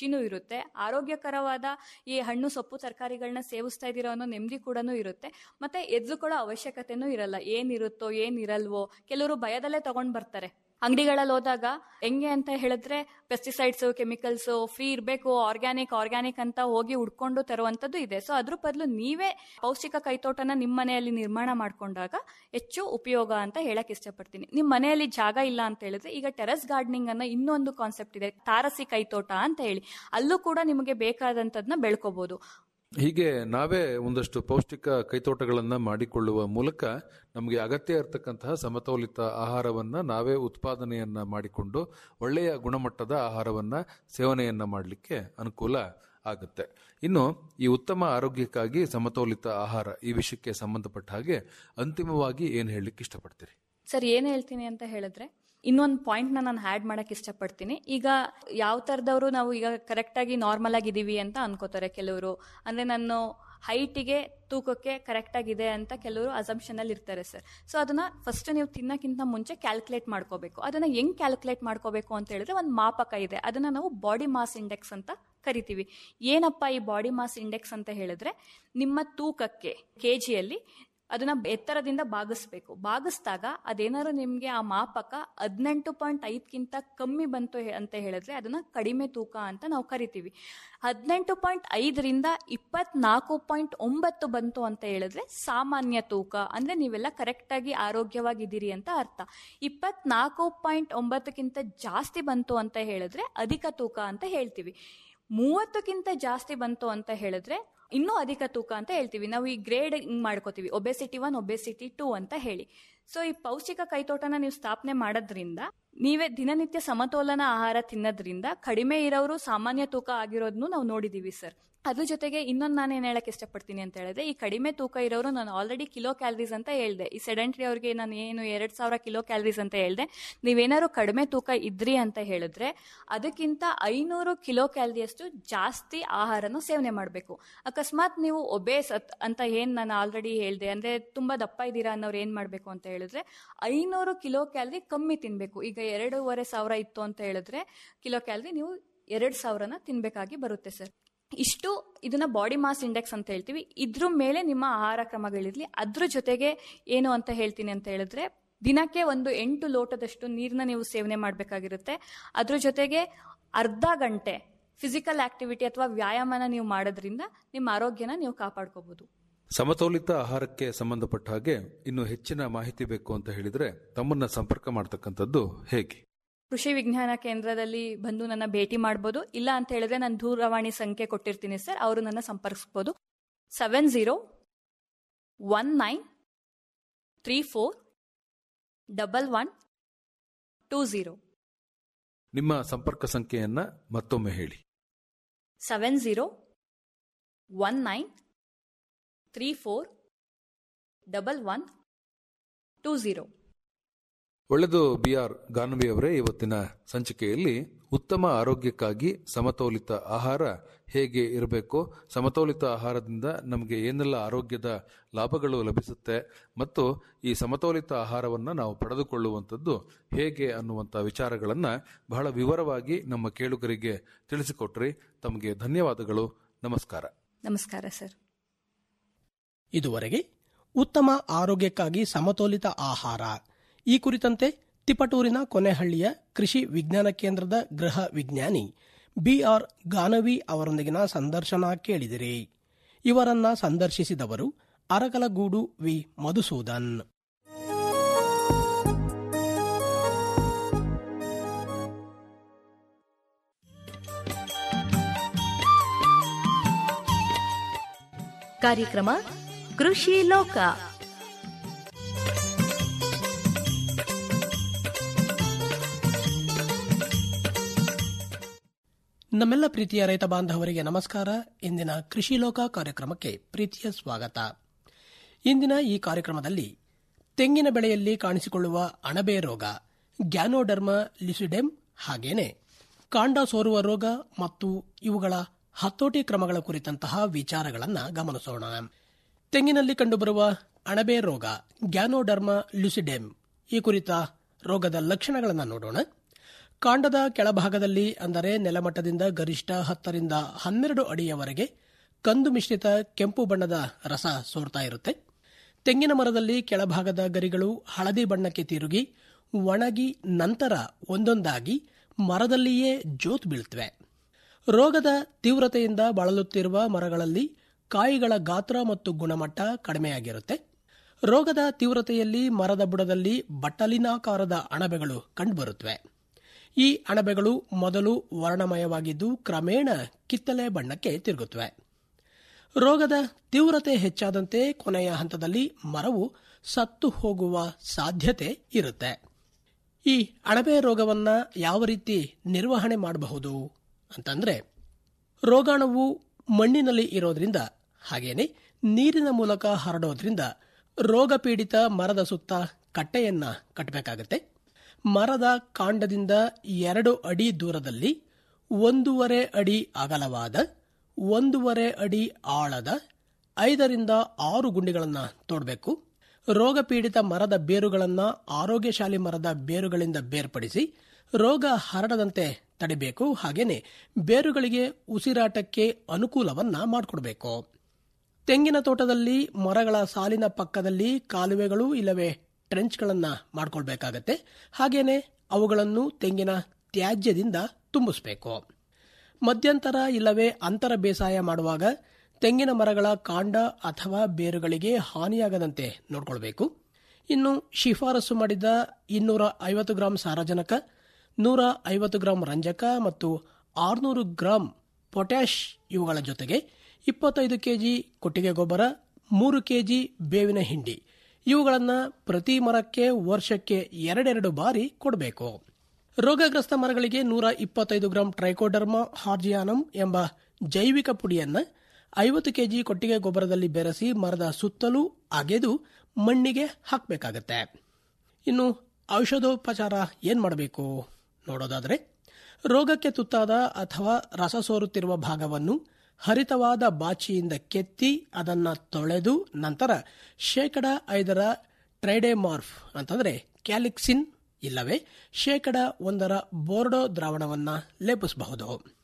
ತೃಪ್ತಿನೂ ಇರುತ್ತೆ ಆರೋಗ್ಯಕರವಾದ ಈ ಹಣ್ಣು ಸೊಪ್ಪು ತರಕಾರಿಗಳನ್ನ ಸೇವಿಸ್ತಾ ಇದ್ದೀರೋ ಅನ್ನೋ ನೆಮ್ಮದಿ ಕೂಡ ಇರುತ್ತೆ ಮತ್ತೆ ಎದ್ರುಕೊಳ್ಳೋ ಅವಶ್ಯಕತೆನೂ ಇರಲ್ಲ ಏನಿರುತ್ತೋ ಏನಿರಲ್ವೋ ಕೆಲವರು ಭಯದಲ್ಲೇ ತಗೊಂಡ್ ಬರ್ತಾರೆ ಅಂಗಡಿಗಳಲ್ಲಿ ಹೋದಾಗ ಹೆಂಗೆ ಅಂತ ಹೇಳಿದ್ರೆ ಪೆಸ್ಟಿಸೈಡ್ಸ್ ಕೆಮಿಕಲ್ಸ್ ಫ್ರೀ ಇರಬೇಕು ಆರ್ಗ್ಯಾನಿಕ್ ಆರ್ಗ್ಯಾನಿಕ್ ಅಂತ ಹೋಗಿ ಉಡ್ಕೊಂಡು ತರುವಂತದ್ದು ಇದೆ ಸೊ ಅದ್ರ ಬದಲು ನೀವೇ ಪೌಷ್ಟಿಕ ಕೈತೋಟನ ನಿಮ್ಮ ಮನೆಯಲ್ಲಿ ನಿರ್ಮಾಣ ಮಾಡ್ಕೊಂಡಾಗ ಹೆಚ್ಚು ಉಪಯೋಗ ಅಂತ ಹೇಳಕ್ ಇಷ್ಟಪಡ್ತೀನಿ ನಿಮ್ಮ ಮನೆಯಲ್ಲಿ ಜಾಗ ಇಲ್ಲ ಅಂತ ಹೇಳಿದ್ರೆ ಈಗ ಟೆರಸ್ ಗಾರ್ಡನಿಂಗ್ ಅನ್ನೋ ಇನ್ನೊಂದು ಕಾನ್ಸೆಪ್ಟ್ ಇದೆ ತಾರಸಿ ಕೈತೋಟ ಅಂತ ಹೇಳಿ ಅಲ್ಲೂ ಕೂಡ ನಿಮಗೆ ಬೇಕಾದಂತದ್ನ ಬೆಳ್ಕೋಬಹುದು ಹೀಗೆ ನಾವೇ ಒಂದಷ್ಟು ಪೌಷ್ಟಿಕ ಕೈತೋಟಗಳನ್ನ ಮಾಡಿಕೊಳ್ಳುವ ಮೂಲಕ ನಮಗೆ ಅಗತ್ಯ ಇರತಕ್ಕಂತಹ ಸಮತೋಲಿತ ಆಹಾರವನ್ನ ನಾವೇ ಉತ್ಪಾದನೆಯನ್ನ ಮಾಡಿಕೊಂಡು ಒಳ್ಳೆಯ ಗುಣಮಟ್ಟದ ಆಹಾರವನ್ನ ಸೇವನೆಯನ್ನ ಮಾಡಲಿಕ್ಕೆ ಅನುಕೂಲ ಆಗುತ್ತೆ ಇನ್ನು ಈ ಉತ್ತಮ ಆರೋಗ್ಯಕ್ಕಾಗಿ ಸಮತೋಲಿತ ಆಹಾರ ಈ ವಿಷಯಕ್ಕೆ ಸಂಬಂಧಪಟ್ಟ ಹಾಗೆ ಅಂತಿಮವಾಗಿ ಏನ್ ಹೇಳಲಿಕ್ಕೆ ಇಷ್ಟಪಡ್ತೀರಿ ಸರ್ ಏನ್ ಹೇಳ್ತೀನಿ ಅಂತ ಹೇಳಿದ್ರೆ ಇನ್ನೊಂದು ಪಾಯಿಂಟ್ ನಾನು ಆ್ಯಡ್ ಮಾಡಕ್ ಇಷ್ಟಪಡ್ತೀನಿ ಈಗ ಯಾವ ಥರದವರು ನಾವು ಈಗ ಕರೆಕ್ಟಾಗಿ ನಾರ್ಮಲ್ ಆಗಿದ್ದೀವಿ ಅಂತ ಅನ್ಕೋತಾರೆ ಕೆಲವರು ಅಂದ್ರೆ ನಾನು ಹೈಟಿಗೆ ತೂಕಕ್ಕೆ ಕರೆಕ್ಟ್ ಆಗಿದೆ ಅಂತ ಕೆಲವರು ಅಸಂಪ್ಷನ್ ಅಲ್ಲಿ ಇರ್ತಾರೆ ಸರ್ ಸೊ ಅದನ್ನ ಫಸ್ಟ್ ನೀವು ತಿನ್ನಕ್ಕಿಂತ ಮುಂಚೆ ಕ್ಯಾಲ್ಕುಲೇಟ್ ಮಾಡ್ಕೋಬೇಕು ಅದನ್ನ ಹೆಂಗ್ ಕ್ಯಾಲ್ಕುಲೇಟ್ ಮಾಡ್ಕೋಬೇಕು ಅಂತ ಹೇಳಿದ್ರೆ ಒಂದು ಮಾಪಕ ಇದೆ ಅದನ್ನ ನಾವು ಬಾಡಿ ಮಾಸ್ ಇಂಡೆಕ್ಸ್ ಅಂತ ಕರಿತೀವಿ ಏನಪ್ಪ ಈ ಬಾಡಿ ಮಾಸ್ ಇಂಡೆಕ್ಸ್ ಅಂತ ಹೇಳಿದ್ರೆ ನಿಮ್ಮ ತೂಕಕ್ಕೆ ಕೆ ಜಿಯಲ್ಲಿ ಅದನ್ನ ಎತ್ತರದಿಂದ ಭಾಗಿಸ್ಬೇಕು ಭಾಗಿಸಿದಾಗ ಅದೇನಾದ್ರು ನಿಮಗೆ ಆ ಮಾಪಕ ಹದಿನೆಂಟು ಪಾಯಿಂಟ್ ಐದಕ್ಕಿಂತ ಕಮ್ಮಿ ಬಂತು ಹೆ- ಅಂತ ಹೇಳಿದ್ರೆ ಅದನ್ನ ಕಡಿಮೆ ತೂಕ ಅಂತ ನಾವು ಕರಿತೀವಿ ಹದಿನೆಂಟು ಪಾಯಿಂಟ್ ಐದರಿಂದ ಇಪ್ಪತ್ನಾಲ್ಕು ಪಾಯಿಂಟ್ ಒಂಬತ್ತು ಬಂತು ಅಂತ ಹೇಳಿದ್ರೆ ಸಾಮಾನ್ಯ ತೂಕ ಅಂದ್ರೆ ನೀವೆಲ್ಲ ಕರೆಕ್ಟಾಗಿ ಆರೋಗ್ಯವಾಗಿದ್ದೀರಿ ಅಂತ ಅರ್ಥ ಇಪ್ಪತ್ನಾಲ್ಕು ಪಾಯಿಂಟ್ ಒಂಬತ್ತಕ್ಕಿಂತ ಜಾಸ್ತಿ ಬಂತು ಅಂತ ಹೇಳಿದ್ರೆ ಅಧಿಕ ತೂಕ ಅಂತ ಹೇಳ್ತೀವಿ ಮೂವತ್ತಕ್ಕಿಂತ ಜಾಸ್ತಿ ಬಂತು ಅಂತ ಹೇಳಿದ್ರೆ ಇನ್ನೂ ಅಧಿಕ ತೂಕ ಅಂತ ಹೇಳ್ತೀವಿ ನಾವು ಈ ಗ್ರೇಡ್ ಹಿಂಗ್ ಮಾಡ್ಕೋತೀವಿ ಒಬೆಸಿಟಿ ಒನ್ ಒಬೆಸಿಟಿ ಟೂ ಅಂತ ಹೇಳಿ ಸೊ ಈ ಪೌಷ್ಟಿಕ ಕೈತೋಟನ ನೀವು ಸ್ಥಾಪನೆ ಮಾಡೋದ್ರಿಂದ ನೀವೇ ದಿನನಿತ್ಯ ಸಮತೋಲನ ಆಹಾರ ತಿನ್ನೋದ್ರಿಂದ ಕಡಿಮೆ ಇರೋರು ಸಾಮಾನ್ಯ ತೂಕ ಆಗಿರೋದನ್ನು ನಾವು ನೋಡಿದೀವಿ ಸರ್ ಅದ್ರ ಜೊತೆಗೆ ಇನ್ನೊಂದು ನಾನು ಏನ್ ಹೇಳಕ್ ಇಷ್ಟಪಡ್ತೀನಿ ಅಂತ ಹೇಳಿದ್ರೆ ಈ ಕಡಿಮೆ ತೂಕ ಇರೋರು ನಾನು ಆಲ್ರೆಡಿ ಕಿಲೋ ಕ್ಯಾಲರೀಸ್ ಅಂತ ಹೇಳ್ದೆ ಈ ಸೆಡೆಂಟ್ರಿ ಅವ್ರಿಗೆ ನಾನು ಏನು ಎರಡ್ ಸಾವಿರ ಕಿಲೋ ಕ್ಯಾಲರೀಸ್ ಅಂತ ಹೇಳ್ದೆ ನೀವೇನಾದ್ರು ಕಡಿಮೆ ತೂಕ ಇದ್ರಿ ಅಂತ ಹೇಳಿದ್ರೆ ಅದಕ್ಕಿಂತ ಐನೂರು ಕಿಲೋ ಕ್ಯಾಲರಿಯಷ್ಟು ಜಾಸ್ತಿ ಆಹಾರನ ಸೇವನೆ ಮಾಡಬೇಕು ಅಕಸ್ಮಾತ್ ನೀವು ಒಬೇಸ್ ಅಂತ ಏನ್ ನಾನು ಆಲ್ರೆಡಿ ಹೇಳ್ದೆ ಅಂದ್ರೆ ತುಂಬಾ ದಪ್ಪ ಇದ್ದೀರಾ ಅನ್ನೋರು ಏನ್ ಮಾಡ್ಬೇಕು ಅಂತ ಹೇಳಿದ್ರೆ ಐನೂರು ಕಿಲೋ ಕ್ಯಾಲರಿ ಕಮ್ಮಿ ತಿನ್ಬೇಕು ಈಗ ಎರಡೂವರೆ ಸಾವಿರ ಇತ್ತು ಅಂತ ಹೇಳಿದ್ರೆ ಕಿಲೋ ಕ್ಯಾಲರಿ ನೀವು ಎರಡ್ ಸಾವಿರನ ತಿನ್ಬೇಕಾಗಿ ಬರುತ್ತೆ ಸರ್ ಇಷ್ಟು ಇದನ್ನ ಬಾಡಿ ಮಾಸ್ ಇಂಡೆಕ್ಸ್ ಅಂತ ಹೇಳ್ತೀವಿ ಇದ್ರ ಮೇಲೆ ನಿಮ್ಮ ಆಹಾರ ಕ್ರಮಗಳಿರ್ಲಿ ಅದ್ರ ಜೊತೆಗೆ ಏನು ಅಂತ ಹೇಳ್ತೀನಿ ಅಂತ ಹೇಳಿದ್ರೆ ದಿನಕ್ಕೆ ಒಂದು ಎಂಟು ಲೋಟದಷ್ಟು ನೀರನ್ನ ನೀವು ಸೇವನೆ ಮಾಡಬೇಕಾಗಿರುತ್ತೆ ಅದ್ರ ಜೊತೆಗೆ ಅರ್ಧ ಗಂಟೆ ಫಿಸಿಕಲ್ ಆಕ್ಟಿವಿಟಿ ಅಥವಾ ವ್ಯಾಯಾಮನ ನೀವು ಮಾಡೋದ್ರಿಂದ ನಿಮ್ಮ ಆರೋಗ್ಯನ ನೀವು ಕಾಪಾಡ್ಕೋಬಹುದು ಸಮತೋಲಿತ ಆಹಾರಕ್ಕೆ ಸಂಬಂಧಪಟ್ಟ ಹಾಗೆ ಇನ್ನು ಹೆಚ್ಚಿನ ಮಾಹಿತಿ ಬೇಕು ಅಂತ ಹೇಳಿದ್ರೆ ತಮ್ಮನ್ನ ಸಂಪರ್ಕ ಮಾಡ್ತಕ್ಕಂಥದ್ದು ಹೇಗೆ ಕೃಷಿ ವಿಜ್ಞಾನ ಕೇಂದ್ರದಲ್ಲಿ ಬಂದು ನನ್ನ ಭೇಟಿ ಮಾಡ್ಬೋದು ಇಲ್ಲ ಅಂತ ಹೇಳಿದ್ರೆ ನಾನು ದೂರವಾಣಿ ಸಂಖ್ಯೆ ಕೊಟ್ಟಿರ್ತೀನಿ ಸರ್ ಅವರು ನನ್ನ ಸಂಪರ್ಕಿಸ್ಬೋದು seven zero one nine three four double one two zero ನಿಮ್ಮ ಸಂಪರ್ಕ ಸಂಖ್ಯೆಯನ್ನ ಮತ್ತೊಮ್ಮೆ ಹೇಳಿ seven zero one nine three four double one two zero ಒಳ್ಳೆದು ಬಿ ಆರ್ ಗಾನವಿ ಅವರೇ ಇವತ್ತಿನ ಸಂಚಿಕೆಯಲ್ಲಿ ಉತ್ತಮ ಆರೋಗ್ಯಕ್ಕಾಗಿ ಸಮತೋಲಿತ ಆಹಾರ ಹೇಗೆ ಇರಬೇಕು ಸಮತೋಲಿತ ಆಹಾರದಿಂದ ನಮಗೆ ಏನೆಲ್ಲ ಆರೋಗ್ಯದ ಲಾಭಗಳು ಲಭಿಸುತ್ತೆ ಮತ್ತು ಈ ಸಮತೋಲಿತ ಆಹಾರವನ್ನು ನಾವು ಪಡೆದುಕೊಳ್ಳುವಂಥದ್ದು ಹೇಗೆ ಅನ್ನುವಂಥ ವಿಚಾರಗಳನ್ನು ಬಹಳ ವಿವರವಾಗಿ ನಮ್ಮ ಕೇಳುಗರಿಗೆ ತಿಳಿಸಿಕೊಟ್ರಿ ತಮಗೆ ಧನ್ಯವಾದಗಳು ನಮಸ್ಕಾರ ನಮಸ್ಕಾರ ಸರ್ ಇದುವರೆಗೆ ಉತ್ತಮ ಆರೋಗ್ಯಕ್ಕಾಗಿ ಸಮತೋಲಿತ ಆಹಾರ ಈ ಕುರಿತಂತೆ ತಿಪಟೂರಿನ ಕೊನೆಹಳ್ಳಿಯ ಕೃಷಿ ವಿಜ್ಞಾನ ಕೇಂದ್ರದ ಗೃಹ ವಿಜ್ಞಾನಿ ಬಿಆರ್ ಗಾನವಿ ಅವರೊಂದಿಗಿನ ಸಂದರ್ಶನ ಕೇಳಿದಿರಿ ಇವರನ್ನ ಸಂದರ್ಶಿಸಿದವರು ಅರಕಲಗೂಡು ವಿ ಮಧುಸೂದನ್ ಕಾರ್ಯಕ್ರಮ ಕೃಷಿ ಲೋಕ ನಮ್ಮೆಲ್ಲ ಪ್ರೀತಿಯ ರೈತ ಬಾಂಧವರಿಗೆ ನಮಸ್ಕಾರ ಇಂದಿನ ಕೃಷಿ ಲೋಕ ಕಾರ್ಯಕ್ರಮಕ್ಕೆ ಪ್ರೀತಿಯ ಸ್ವಾಗತ ಇಂದಿನ ಈ ಕಾರ್ಯಕ್ರಮದಲ್ಲಿ ತೆಂಗಿನ ಬೆಳೆಯಲ್ಲಿ ಕಾಣಿಸಿಕೊಳ್ಳುವ ಅಣಬೆ ರೋಗ ಗ್ಯಾನೋಡರ್ಮ ಲಿಸಿಡೆಮ್ ಹಾಗೇನೆ ಕಾಂಡ ಸೋರುವ ರೋಗ ಮತ್ತು ಇವುಗಳ ಹತೋಟಿ ಕ್ರಮಗಳ ಕುರಿತಂತಹ ವಿಚಾರಗಳನ್ನು ಗಮನಿಸೋಣ ತೆಂಗಿನಲ್ಲಿ ಕಂಡುಬರುವ ಅಣಬೆ ರೋಗ ಗ್ಯಾನೋಡರ್ಮ ಲ್ಯುಸಿಡೆಮ್ ಈ ಕುರಿತ ರೋಗದ ಲಕ್ಷಣಗಳನ್ನು ನೋಡೋಣ ಕಾಂಡದ ಕೆಳಭಾಗದಲ್ಲಿ ಅಂದರೆ ನೆಲಮಟ್ಟದಿಂದ ಗರಿಷ್ಠ ಹತ್ತರಿಂದ ಹನ್ನೆರಡು ಅಡಿಯವರೆಗೆ ಕಂದು ಮಿಶ್ರಿತ ಕೆಂಪು ಬಣ್ಣದ ರಸ ಸೋರ್ತಾ ಇರುತ್ತೆ ತೆಂಗಿನ ಮರದಲ್ಲಿ ಕೆಳಭಾಗದ ಗರಿಗಳು ಹಳದಿ ಬಣ್ಣಕ್ಕೆ ತಿರುಗಿ ಒಣಗಿ ನಂತರ ಒಂದೊಂದಾಗಿ ಮರದಲ್ಲಿಯೇ ಜೋತ್ ಬೀಳ್ತವೆ ರೋಗದ ತೀವ್ರತೆಯಿಂದ ಬಳಲುತ್ತಿರುವ ಮರಗಳಲ್ಲಿ ಕಾಯಿಗಳ ಗಾತ್ರ ಮತ್ತು ಗುಣಮಟ್ಟ ಕಡಿಮೆಯಾಗಿರುತ್ತೆ ರೋಗದ ತೀವ್ರತೆಯಲ್ಲಿ ಮರದ ಬುಡದಲ್ಲಿ ಬಟ್ಟಲಿನಾಕಾರದ ಅಣಬೆಗಳು ಕಂಡುಬರುತ್ತವೆ ಈ ಅಣಬೆಗಳು ಮೊದಲು ವರ್ಣಮಯವಾಗಿದ್ದು ಕ್ರಮೇಣ ಕಿತ್ತಲೆ ಬಣ್ಣಕ್ಕೆ ತಿರುಗುತ್ತವೆ ರೋಗದ ತೀವ್ರತೆ ಹೆಚ್ಚಾದಂತೆ ಕೊನೆಯ ಹಂತದಲ್ಲಿ ಮರವು ಸತ್ತು ಹೋಗುವ ಸಾಧ್ಯತೆ ಇರುತ್ತೆ ಈ ಅಣಬೆ ರೋಗವನ್ನ ಯಾವ ರೀತಿ ನಿರ್ವಹಣೆ ಮಾಡಬಹುದು ಅಂತಂದ್ರೆ ರೋಗಾಣುವು ಮಣ್ಣಿನಲ್ಲಿ ಇರೋದ್ರಿಂದ ಹಾಗೇನೆ ನೀರಿನ ಮೂಲಕ ಹರಡೋದ್ರಿಂದ ರೋಗ ಪೀಡಿತ ಮರದ ಸುತ್ತ ಕಟ್ಟೆಯನ್ನ ಕಟ್ಟಬೇಕಾಗತ್ತೆ ಮರದ ಕಾಂಡದಿಂದ ಎರಡು ಅಡಿ ದೂರದಲ್ಲಿ ಒಂದೂವರೆ ಅಡಿ ಅಗಲವಾದ ಒಂದೂವರೆ ಅಡಿ ಆಳದ ಐದರಿಂದ ಆರು ಗುಂಡಿಗಳನ್ನು ತೋಡಬೇಕು ರೋಗ ಪೀಡಿತ ಮರದ ಬೇರುಗಳನ್ನು ಆರೋಗ್ಯಶಾಲಿ ಮರದ ಬೇರುಗಳಿಂದ ಬೇರ್ಪಡಿಸಿ ರೋಗ ಹರಡದಂತೆ ತಡಿಬೇಕು ಹಾಗೇನೆ ಬೇರುಗಳಿಗೆ ಉಸಿರಾಟಕ್ಕೆ ಅನುಕೂಲವನ್ನ ಮಾಡಿಕೊಡ್ಬೇಕು ತೆಂಗಿನ ತೋಟದಲ್ಲಿ ಮರಗಳ ಸಾಲಿನ ಪಕ್ಕದಲ್ಲಿ ಕಾಲುವೆಗಳು ಇಲ್ಲವೇ ಟ್ರೆಂಚ್ಗಳನ್ನ ಮಾಡ್ಕೊಳ್ಬೇಕಾಗತ್ತೆ ಹಾಗೇನೆ ಅವುಗಳನ್ನು ತೆಂಗಿನ ತ್ಯಾಜ್ಯದಿಂದ ತುಂಬಿಸಬೇಕು ಮಧ್ಯಂತರ ಇಲ್ಲವೇ ಅಂತರ ಬೇಸಾಯ ಮಾಡುವಾಗ ತೆಂಗಿನ ಮರಗಳ ಕಾಂಡ ಅಥವಾ ಬೇರುಗಳಿಗೆ ಹಾನಿಯಾಗದಂತೆ ನೋಡಿಕೊಳ್ಬೇಕು ಇನ್ನು ಶಿಫಾರಸು ಮಾಡಿದ ಇನ್ನೂರ ಐವತ್ತು ಗ್ರಾಂ ಸಾರಜನಕ ನೂರ ಐವತ್ತು ಗ್ರಾಂ ರಂಜಕ ಮತ್ತು ಆರುನೂರು ಗ್ರಾಂ ಪೊಟ್ಯಾಷ್ ಇವುಗಳ ಜೊತೆಗೆ ಇಪ್ಪತ್ತೈದು ಕೆಜಿ ಕೊಟ್ಟಿಗೆ ಗೊಬ್ಬರ ಮೂರು ಕೆಜಿ ಬೇವಿನ ಹಿಂಡಿ ಇವುಗಳನ್ನು ಪ್ರತಿ ಮರಕ್ಕೆ ವರ್ಷಕ್ಕೆ ಎರಡೆರಡು ಬಾರಿ ಕೊಡಬೇಕು ರೋಗಗ್ರಸ್ತ ಮರಗಳಿಗೆ ನೂರ ಇಪ್ಪತ್ತೈದು ಗ್ರಾಂ ಟ್ರೈಕೋಡರ್ಮಾ ಹಾರ್ಜಿಯಾನಮ್ ಎಂಬ ಜೈವಿಕ ಪುಡಿಯನ್ನ ಐವತ್ತು ಕೆಜಿ ಕೊಟ್ಟಿಗೆ ಗೊಬ್ಬರದಲ್ಲಿ ಬೆರೆಸಿ ಮರದ ಸುತ್ತಲೂ ಅಗೆದು ಮಣ್ಣಿಗೆ ಹಾಕಬೇಕಾಗತ್ತೆ ಇನ್ನು ಔಷಧೋಪಚಾರ ಏನ್ ಮಾಡಬೇಕು ನೋಡೋದಾದ್ರೆ ರೋಗಕ್ಕೆ ತುತ್ತಾದ ಅಥವಾ ರಸ ಸೋರುತ್ತಿರುವ ಭಾಗವನ್ನು ಹರಿತವಾದ ಬಾಚಿಯಿಂದ ಕೆತ್ತಿ ಅದನ್ನ ತೊಳೆದು ನಂತರ ಶೇಕಡ ಐದರ ಟ್ರೈಡೆಮಾರ್ಫ್ ಅಂತಂದ್ರೆ ಕ್ಯಾಲಿಕ್ಸಿನ್ ಇಲ್ಲವೇ ಶೇಕಡ ಒಂದರ ಬೋರ್ಡೋ ದ್ರಾವಣವನ್ನ ಲೇಪಿಸಬಹುದು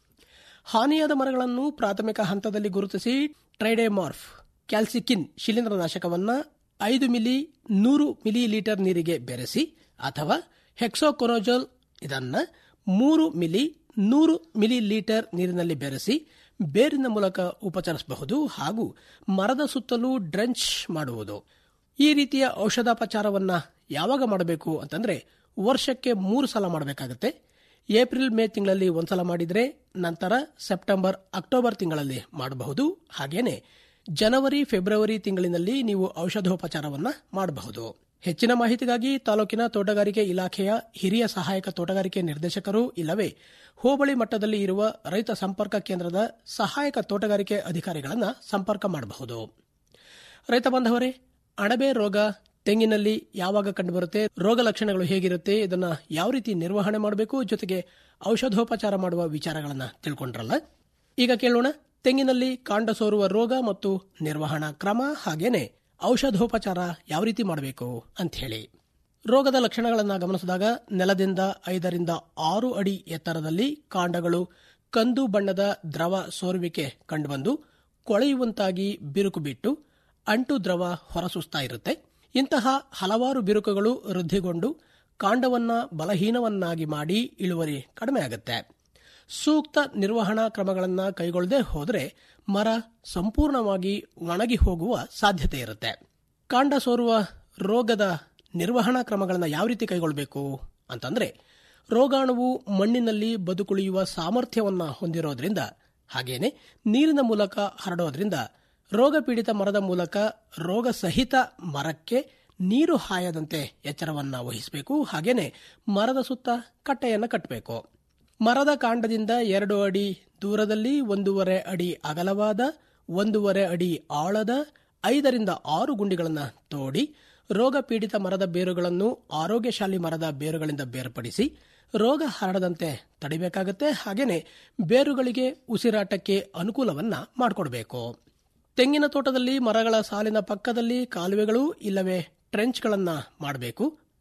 ಹಾನಿಯಾದ ಮರಗಳನ್ನು ಪ್ರಾಥಮಿಕ ಹಂತದಲ್ಲಿ ಗುರುತಿಸಿ ಟ್ರೈಡೆಮಾರ್ಫ್ ಕ್ಯಾಲ್ಸಿಕಿನ್ ಶಿಲೀಂಧ್ರನಾಶಕವನ್ನ ಐದು ಮಿಲಿ ನೂರು ಮಿಲಿ ಲೀಟರ್ ನೀರಿಗೆ ಬೆರೆಸಿ ಅಥವಾ ಹೆಕ್ಸೋಕೊನೋಜೋಲ್ ಇದನ್ನ ಮೂರು ಮಿಲಿ ನೂರು ಮಿಲಿ ಲೀಟರ್ ನೀರಿನಲ್ಲಿ ಬೆರೆಸಿ ಬೇರಿನ ಮೂಲಕ ಉಪಚರಿಸಬಹುದು ಹಾಗೂ ಮರದ ಸುತ್ತಲೂ ಡ್ರೆಂಚ್ ಮಾಡುವುದು ಈ ರೀತಿಯ ಔಷಧಾಪಚಾರವನ್ನ ಯಾವಾಗ ಮಾಡಬೇಕು ಅಂತಂದ್ರೆ ವರ್ಷಕ್ಕೆ ಮೂರು ಸಲ ಮಾಡಬೇಕಾಗುತ್ತೆ ಏಪ್ರಿಲ್ ಮೇ ತಿಂಗಳಲ್ಲಿ ಒಂದ್ಸಲ ಮಾಡಿದ್ರೆ ನಂತರ ಸೆಪ್ಟೆಂಬರ್ ಅಕ್ಟೋಬರ್ ತಿಂಗಳಲ್ಲಿ ಮಾಡಬಹುದು ಹಾಗೇನೆ ಜನವರಿ ಫೆಬ್ರವರಿ ತಿಂಗಳಿನಲ್ಲಿ ನೀವು ಔಷಧೋಪಚಾರವನ್ನ ಮಾಡಬಹುದು ಹೆಚ್ಚಿನ ಮಾಹಿತಿಗಾಗಿ ತಾಲೂಕಿನ ತೋಟಗಾರಿಕೆ ಇಲಾಖೆಯ ಹಿರಿಯ ಸಹಾಯಕ ತೋಟಗಾರಿಕೆ ನಿರ್ದೇಶಕರು ಇಲ್ಲವೇ ಹೋಬಳಿ ಮಟ್ಟದಲ್ಲಿ ಇರುವ ರೈತ ಸಂಪರ್ಕ ಕೇಂದ್ರದ ಸಹಾಯಕ ತೋಟಗಾರಿಕೆ ಅಧಿಕಾರಿಗಳನ್ನ ಸಂಪರ್ಕ ಮಾಡಬಹುದು ರೈತ ಬಾಂಧವರೇ ಅಣಬೆ ರೋಗ ತೆಂಗಿನಲ್ಲಿ ಯಾವಾಗ ಕಂಡುಬರುತ್ತೆ ರೋಗ ಲಕ್ಷಣಗಳು ಹೇಗಿರುತ್ತೆ ಇದನ್ನ ಯಾವ ರೀತಿ ನಿರ್ವಹಣೆ ಮಾಡಬೇಕು ಜೊತೆಗೆ ಔಷಧೋಪಚಾರ ಮಾಡುವ ವಿಚಾರಗಳನ್ನ ತಿಳ್ಕೊಂಡ್ರಲ್ಲ ಈಗ ಕೇಳೋಣ ತೆಂಗಿನಲ್ಲಿ ಕಾಂಡ ಸೋರುವ ರೋಗ ಮತ್ತು ನಿರ್ವಹಣಾ ಕ್ರಮ ಹಾಗೇನೆ ಔಷಧೋಪಚಾರ ಯಾವ ರೀತಿ ಮಾಡಬೇಕು ಅಂತ ಹೇಳಿ ರೋಗದ ಲಕ್ಷಣಗಳನ್ನು ಗಮನಿಸಿದಾಗ ನೆಲದಿಂದ ಐದರಿಂದ ಆರು ಅಡಿ ಎತ್ತರದಲ್ಲಿ ಕಾಂಡಗಳು ಕಂದು ಬಣ್ಣದ ದ್ರವ ಸೋರುವಿಕೆ ಕಂಡುಬಂದು ಕೊಳೆಯುವಂತಾಗಿ ಬಿರುಕು ಬಿಟ್ಟು ಅಂಟು ದ್ರವ ಹೊರಸೂಸ್ತಾ ಇರುತ್ತೆ ಇಂತಹ ಹಲವಾರು ಬಿರುಕುಗಳು ವೃದ್ಧಿಗೊಂಡು ಕಾಂಡವನ್ನ ಬಲಹೀನವನ್ನಾಗಿ ಮಾಡಿ ಇಳುವರಿ ಕಡಿಮೆ ಆಗುತ್ತೆ ಸೂಕ್ತ ನಿರ್ವಹಣಾ ಕ್ರಮಗಳನ್ನು ಕೈಗೊಳ್ಳದೆ ಹೋದರೆ ಮರ ಸಂಪೂರ್ಣವಾಗಿ ಒಣಗಿ ಹೋಗುವ ಸಾಧ್ಯತೆ ಇರುತ್ತೆ ಕಾಂಡ ಸೋರುವ ರೋಗದ ನಿರ್ವಹಣಾ ಕ್ರಮಗಳನ್ನು ಯಾವ ರೀತಿ ಕೈಗೊಳ್ಳಬೇಕು ಅಂತಂದ್ರೆ ರೋಗಾಣುವು ಮಣ್ಣಿನಲ್ಲಿ ಬದುಕುಳಿಯುವ ಸಾಮರ್ಥ್ಯವನ್ನ ಹೊಂದಿರೋದ್ರಿಂದ ಹಾಗೇನೆ ನೀರಿನ ಮೂಲಕ ಹರಡೋದ್ರಿಂದ ರೋಗ ಪೀಡಿತ ಮರದ ಮೂಲಕ ರೋಗ ಸಹಿತ ಮರಕ್ಕೆ ನೀರು ಹಾಯದಂತೆ ಎಚ್ಚರವನ್ನ ವಹಿಸಬೇಕು ಹಾಗೇನೆ ಮರದ ಸುತ್ತ ಕಟ್ಟೆಯನ್ನು ಕಟ್ಟಬೇಕು ಮರದ ಕಾಂಡದಿಂದ ಎರಡು ಅಡಿ ದೂರದಲ್ಲಿ ಒಂದೂವರೆ ಅಡಿ ಅಗಲವಾದ ಒಂದೂವರೆ ಅಡಿ ಆಳದ ಐದರಿಂದ ಆರು ಗುಂಡಿಗಳನ್ನು ತೋಡಿ ರೋಗ ಪೀಡಿತ ಮರದ ಬೇರುಗಳನ್ನು ಆರೋಗ್ಯಶಾಲಿ ಮರದ ಬೇರುಗಳಿಂದ ಬೇರ್ಪಡಿಸಿ ರೋಗ ಹರಡದಂತೆ ತಡಿಬೇಕಾಗತ್ತೆ ಹಾಗೇನೆ ಬೇರುಗಳಿಗೆ ಉಸಿರಾಟಕ್ಕೆ ಅನುಕೂಲವನ್ನ ಮಾಡಿಕೊಡ್ಬೇಕು ತೆಂಗಿನ ತೋಟದಲ್ಲಿ ಮರಗಳ ಸಾಲಿನ ಪಕ್ಕದಲ್ಲಿ ಕಾಲುವೆಗಳು ಇಲ್ಲವೇ ಟ್ರೆಂಚ್ಗಳನ್ನ ಮಾಡಬೇಕು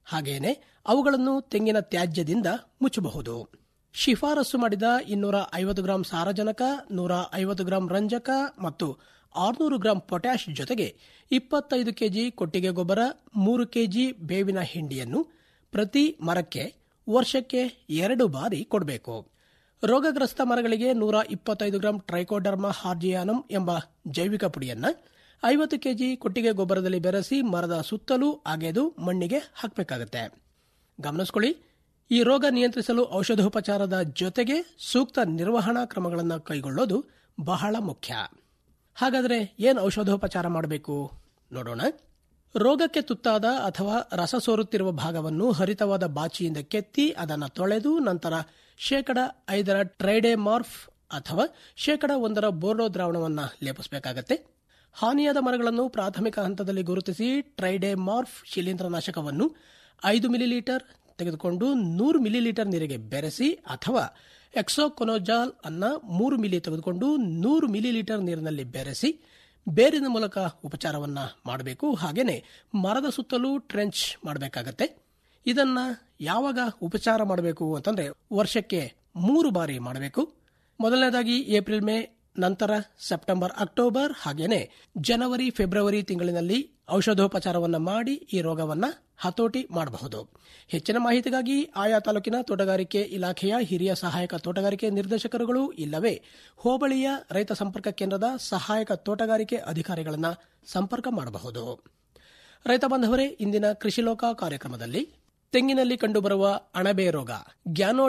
ಹಾಗೇನೆ ಅವುಗಳನ್ನು ತೆಂಗಿನ ತ್ಯಾಜ್ಯದಿಂದ ಮುಚ್ಚಬಹುದು ಶಿಫಾರಸು ಮಾಡಿದ ಇನ್ನೂರ ಐವತ್ತು ಗ್ರಾಂ ಸಾರಜನಕ ನೂರ ಐವತ್ತು ಗ್ರಾಂ ರಂಜಕ ಮತ್ತು ಆರುನೂರು ಗ್ರಾಂ ಪೊಟ್ಯಾಷ್ ಜೊತೆಗೆ ಇಪ್ಪತ್ತೈದು ಕೆಜಿ ಕೊಟ್ಟಿಗೆ ಗೊಬ್ಬರ ಮೂರು ಕೆಜಿ ಬೇವಿನ ಹಿಂಡಿಯನ್ನು ಪ್ರತಿ ಮರಕ್ಕೆ ವರ್ಷಕ್ಕೆ ಎರಡು ಬಾರಿ ಕೊಡಬೇಕು ರೋಗಗ್ರಸ್ತ ಮರಗಳಿಗೆ ನೂರ ಇಪ್ಪತ್ತೈದು ಗ್ರಾಂ ಟ್ರೈಕೋಡರ್ಮಾ ಹಾರ್ಜಿಯಾನಂ ಎಂಬ ಜೈವಿಕ ಪುಡಿಯನ್ನ ಐವತ್ತು ಕೆಜಿ ಕೊಟ್ಟಿಗೆ ಗೊಬ್ಬರದಲ್ಲಿ ಬೆರೆಸಿ ಮರದ ಸುತ್ತಲೂ ಅಗೆದು ಮಣ್ಣಿಗೆ ಹಾಕಬೇಕಾಗುತ್ತೆ ಗಮನಿಸಿಕೊಳ್ಳಿ ಈ ರೋಗ ನಿಯಂತ್ರಿಸಲು ಔಷಧೋಪಚಾರದ ಜೊತೆಗೆ ಸೂಕ್ತ ನಿರ್ವಹಣಾ ಕ್ರಮಗಳನ್ನು ಕೈಗೊಳ್ಳೋದು ಬಹಳ ಮುಖ್ಯ ಹಾಗಾದರೆ ಏನು ಔಷಧೋಪಚಾರ ಮಾಡಬೇಕು ನೋಡೋಣ ರೋಗಕ್ಕೆ ತುತ್ತಾದ ಅಥವಾ ರಸ ಸೋರುತ್ತಿರುವ ಭಾಗವನ್ನು ಹರಿತವಾದ ಬಾಚಿಯಿಂದ ಕೆತ್ತಿ ಅದನ್ನು ತೊಳೆದು ನಂತರ ಶೇಕಡ ಐದರ ಟ್ರೈಡೆಮಾರ್ಫ್ ಅಥವಾ ಶೇಕಡ ಒಂದರ ಬೋರ್ಡೋ ದ್ರಾವಣವನ್ನು ಲೇಪಿಸಬೇಕಾಗತ್ತೆ ಹಾನಿಯಾದ ಮರಗಳನ್ನು ಪ್ರಾಥಮಿಕ ಹಂತದಲ್ಲಿ ಗುರುತಿಸಿ ಟ್ರೈಡೆಮಾರ್ಫ್ ಶಿಲೀಂಧ್ರನಾಶಕವನ್ನು ಐದು ಮಿಲಿಲೀಟರ್ ತೆಗೆದುಕೊಂಡು ನೂರು ಮಿಲಿಲೀಟರ್ ನೀರಿಗೆ ಬೆರೆಸಿ ಅಥವಾ ಎಕ್ಸೋಕೊನೋಜಾಲ್ ಅನ್ನ ಮೂರು ಮಿಲಿ ತೆಗೆದುಕೊಂಡು ನೂರು ಮಿಲಿಲೀಟರ್ ನೀರಿನಲ್ಲಿ ಬೆರೆಸಿ ಬೇರಿನ ಮೂಲಕ ಉಪಚಾರವನ್ನ ಮಾಡಬೇಕು ಹಾಗೇನೆ ಮರದ ಸುತ್ತಲೂ ಟ್ರೆಂಚ್ ಮಾಡಬೇಕಾಗತ್ತೆ ಇದನ್ನ ಯಾವಾಗ ಉಪಚಾರ ಮಾಡಬೇಕು ಅಂತಂದ್ರೆ ವರ್ಷಕ್ಕೆ ಮೂರು ಬಾರಿ ಮಾಡಬೇಕು ಮೊದಲನೇದಾಗಿ ಏಪ್ರಿಲ್ ಮೇ ನಂತರ ಸೆಪ್ಟೆಂಬರ್ ಅಕ್ಟೋಬರ್ ಹಾಗೇನೆ ಜನವರಿ ಫೆಬ್ರವರಿ ತಿಂಗಳಿನಲ್ಲಿ ಔಷಧೋಪಚಾರವನ್ನು ಮಾಡಿ ಈ ರೋಗವನ್ನ ಹತೋಟಿ ಮಾಡಬಹುದು ಹೆಚ್ಚಿನ ಮಾಹಿತಿಗಾಗಿ ಆಯಾ ತಾಲೂಕಿನ ತೋಟಗಾರಿಕೆ ಇಲಾಖೆಯ ಹಿರಿಯ ಸಹಾಯಕ ತೋಟಗಾರಿಕೆ ನಿರ್ದೇಶಕರುಗಳು ಇಲ್ಲವೇ ಹೋಬಳಿಯ ರೈತ ಸಂಪರ್ಕ ಕೇಂದ್ರದ ಸಹಾಯಕ ತೋಟಗಾರಿಕೆ ಅಧಿಕಾರಿಗಳನ್ನ ಸಂಪರ್ಕ ಮಾಡಬಹುದು ರೈತ ಬಾಂಧವರೇ ಇಂದಿನ ಕೃಷಿ ಲೋಕ ಕಾರ್ಯಕ್ರಮದಲ್ಲಿ ತೆಂಗಿನಲ್ಲಿ ಕಂಡುಬರುವ ಅಣಬೆ ರೋಗ ಗ್ಯಾನೋ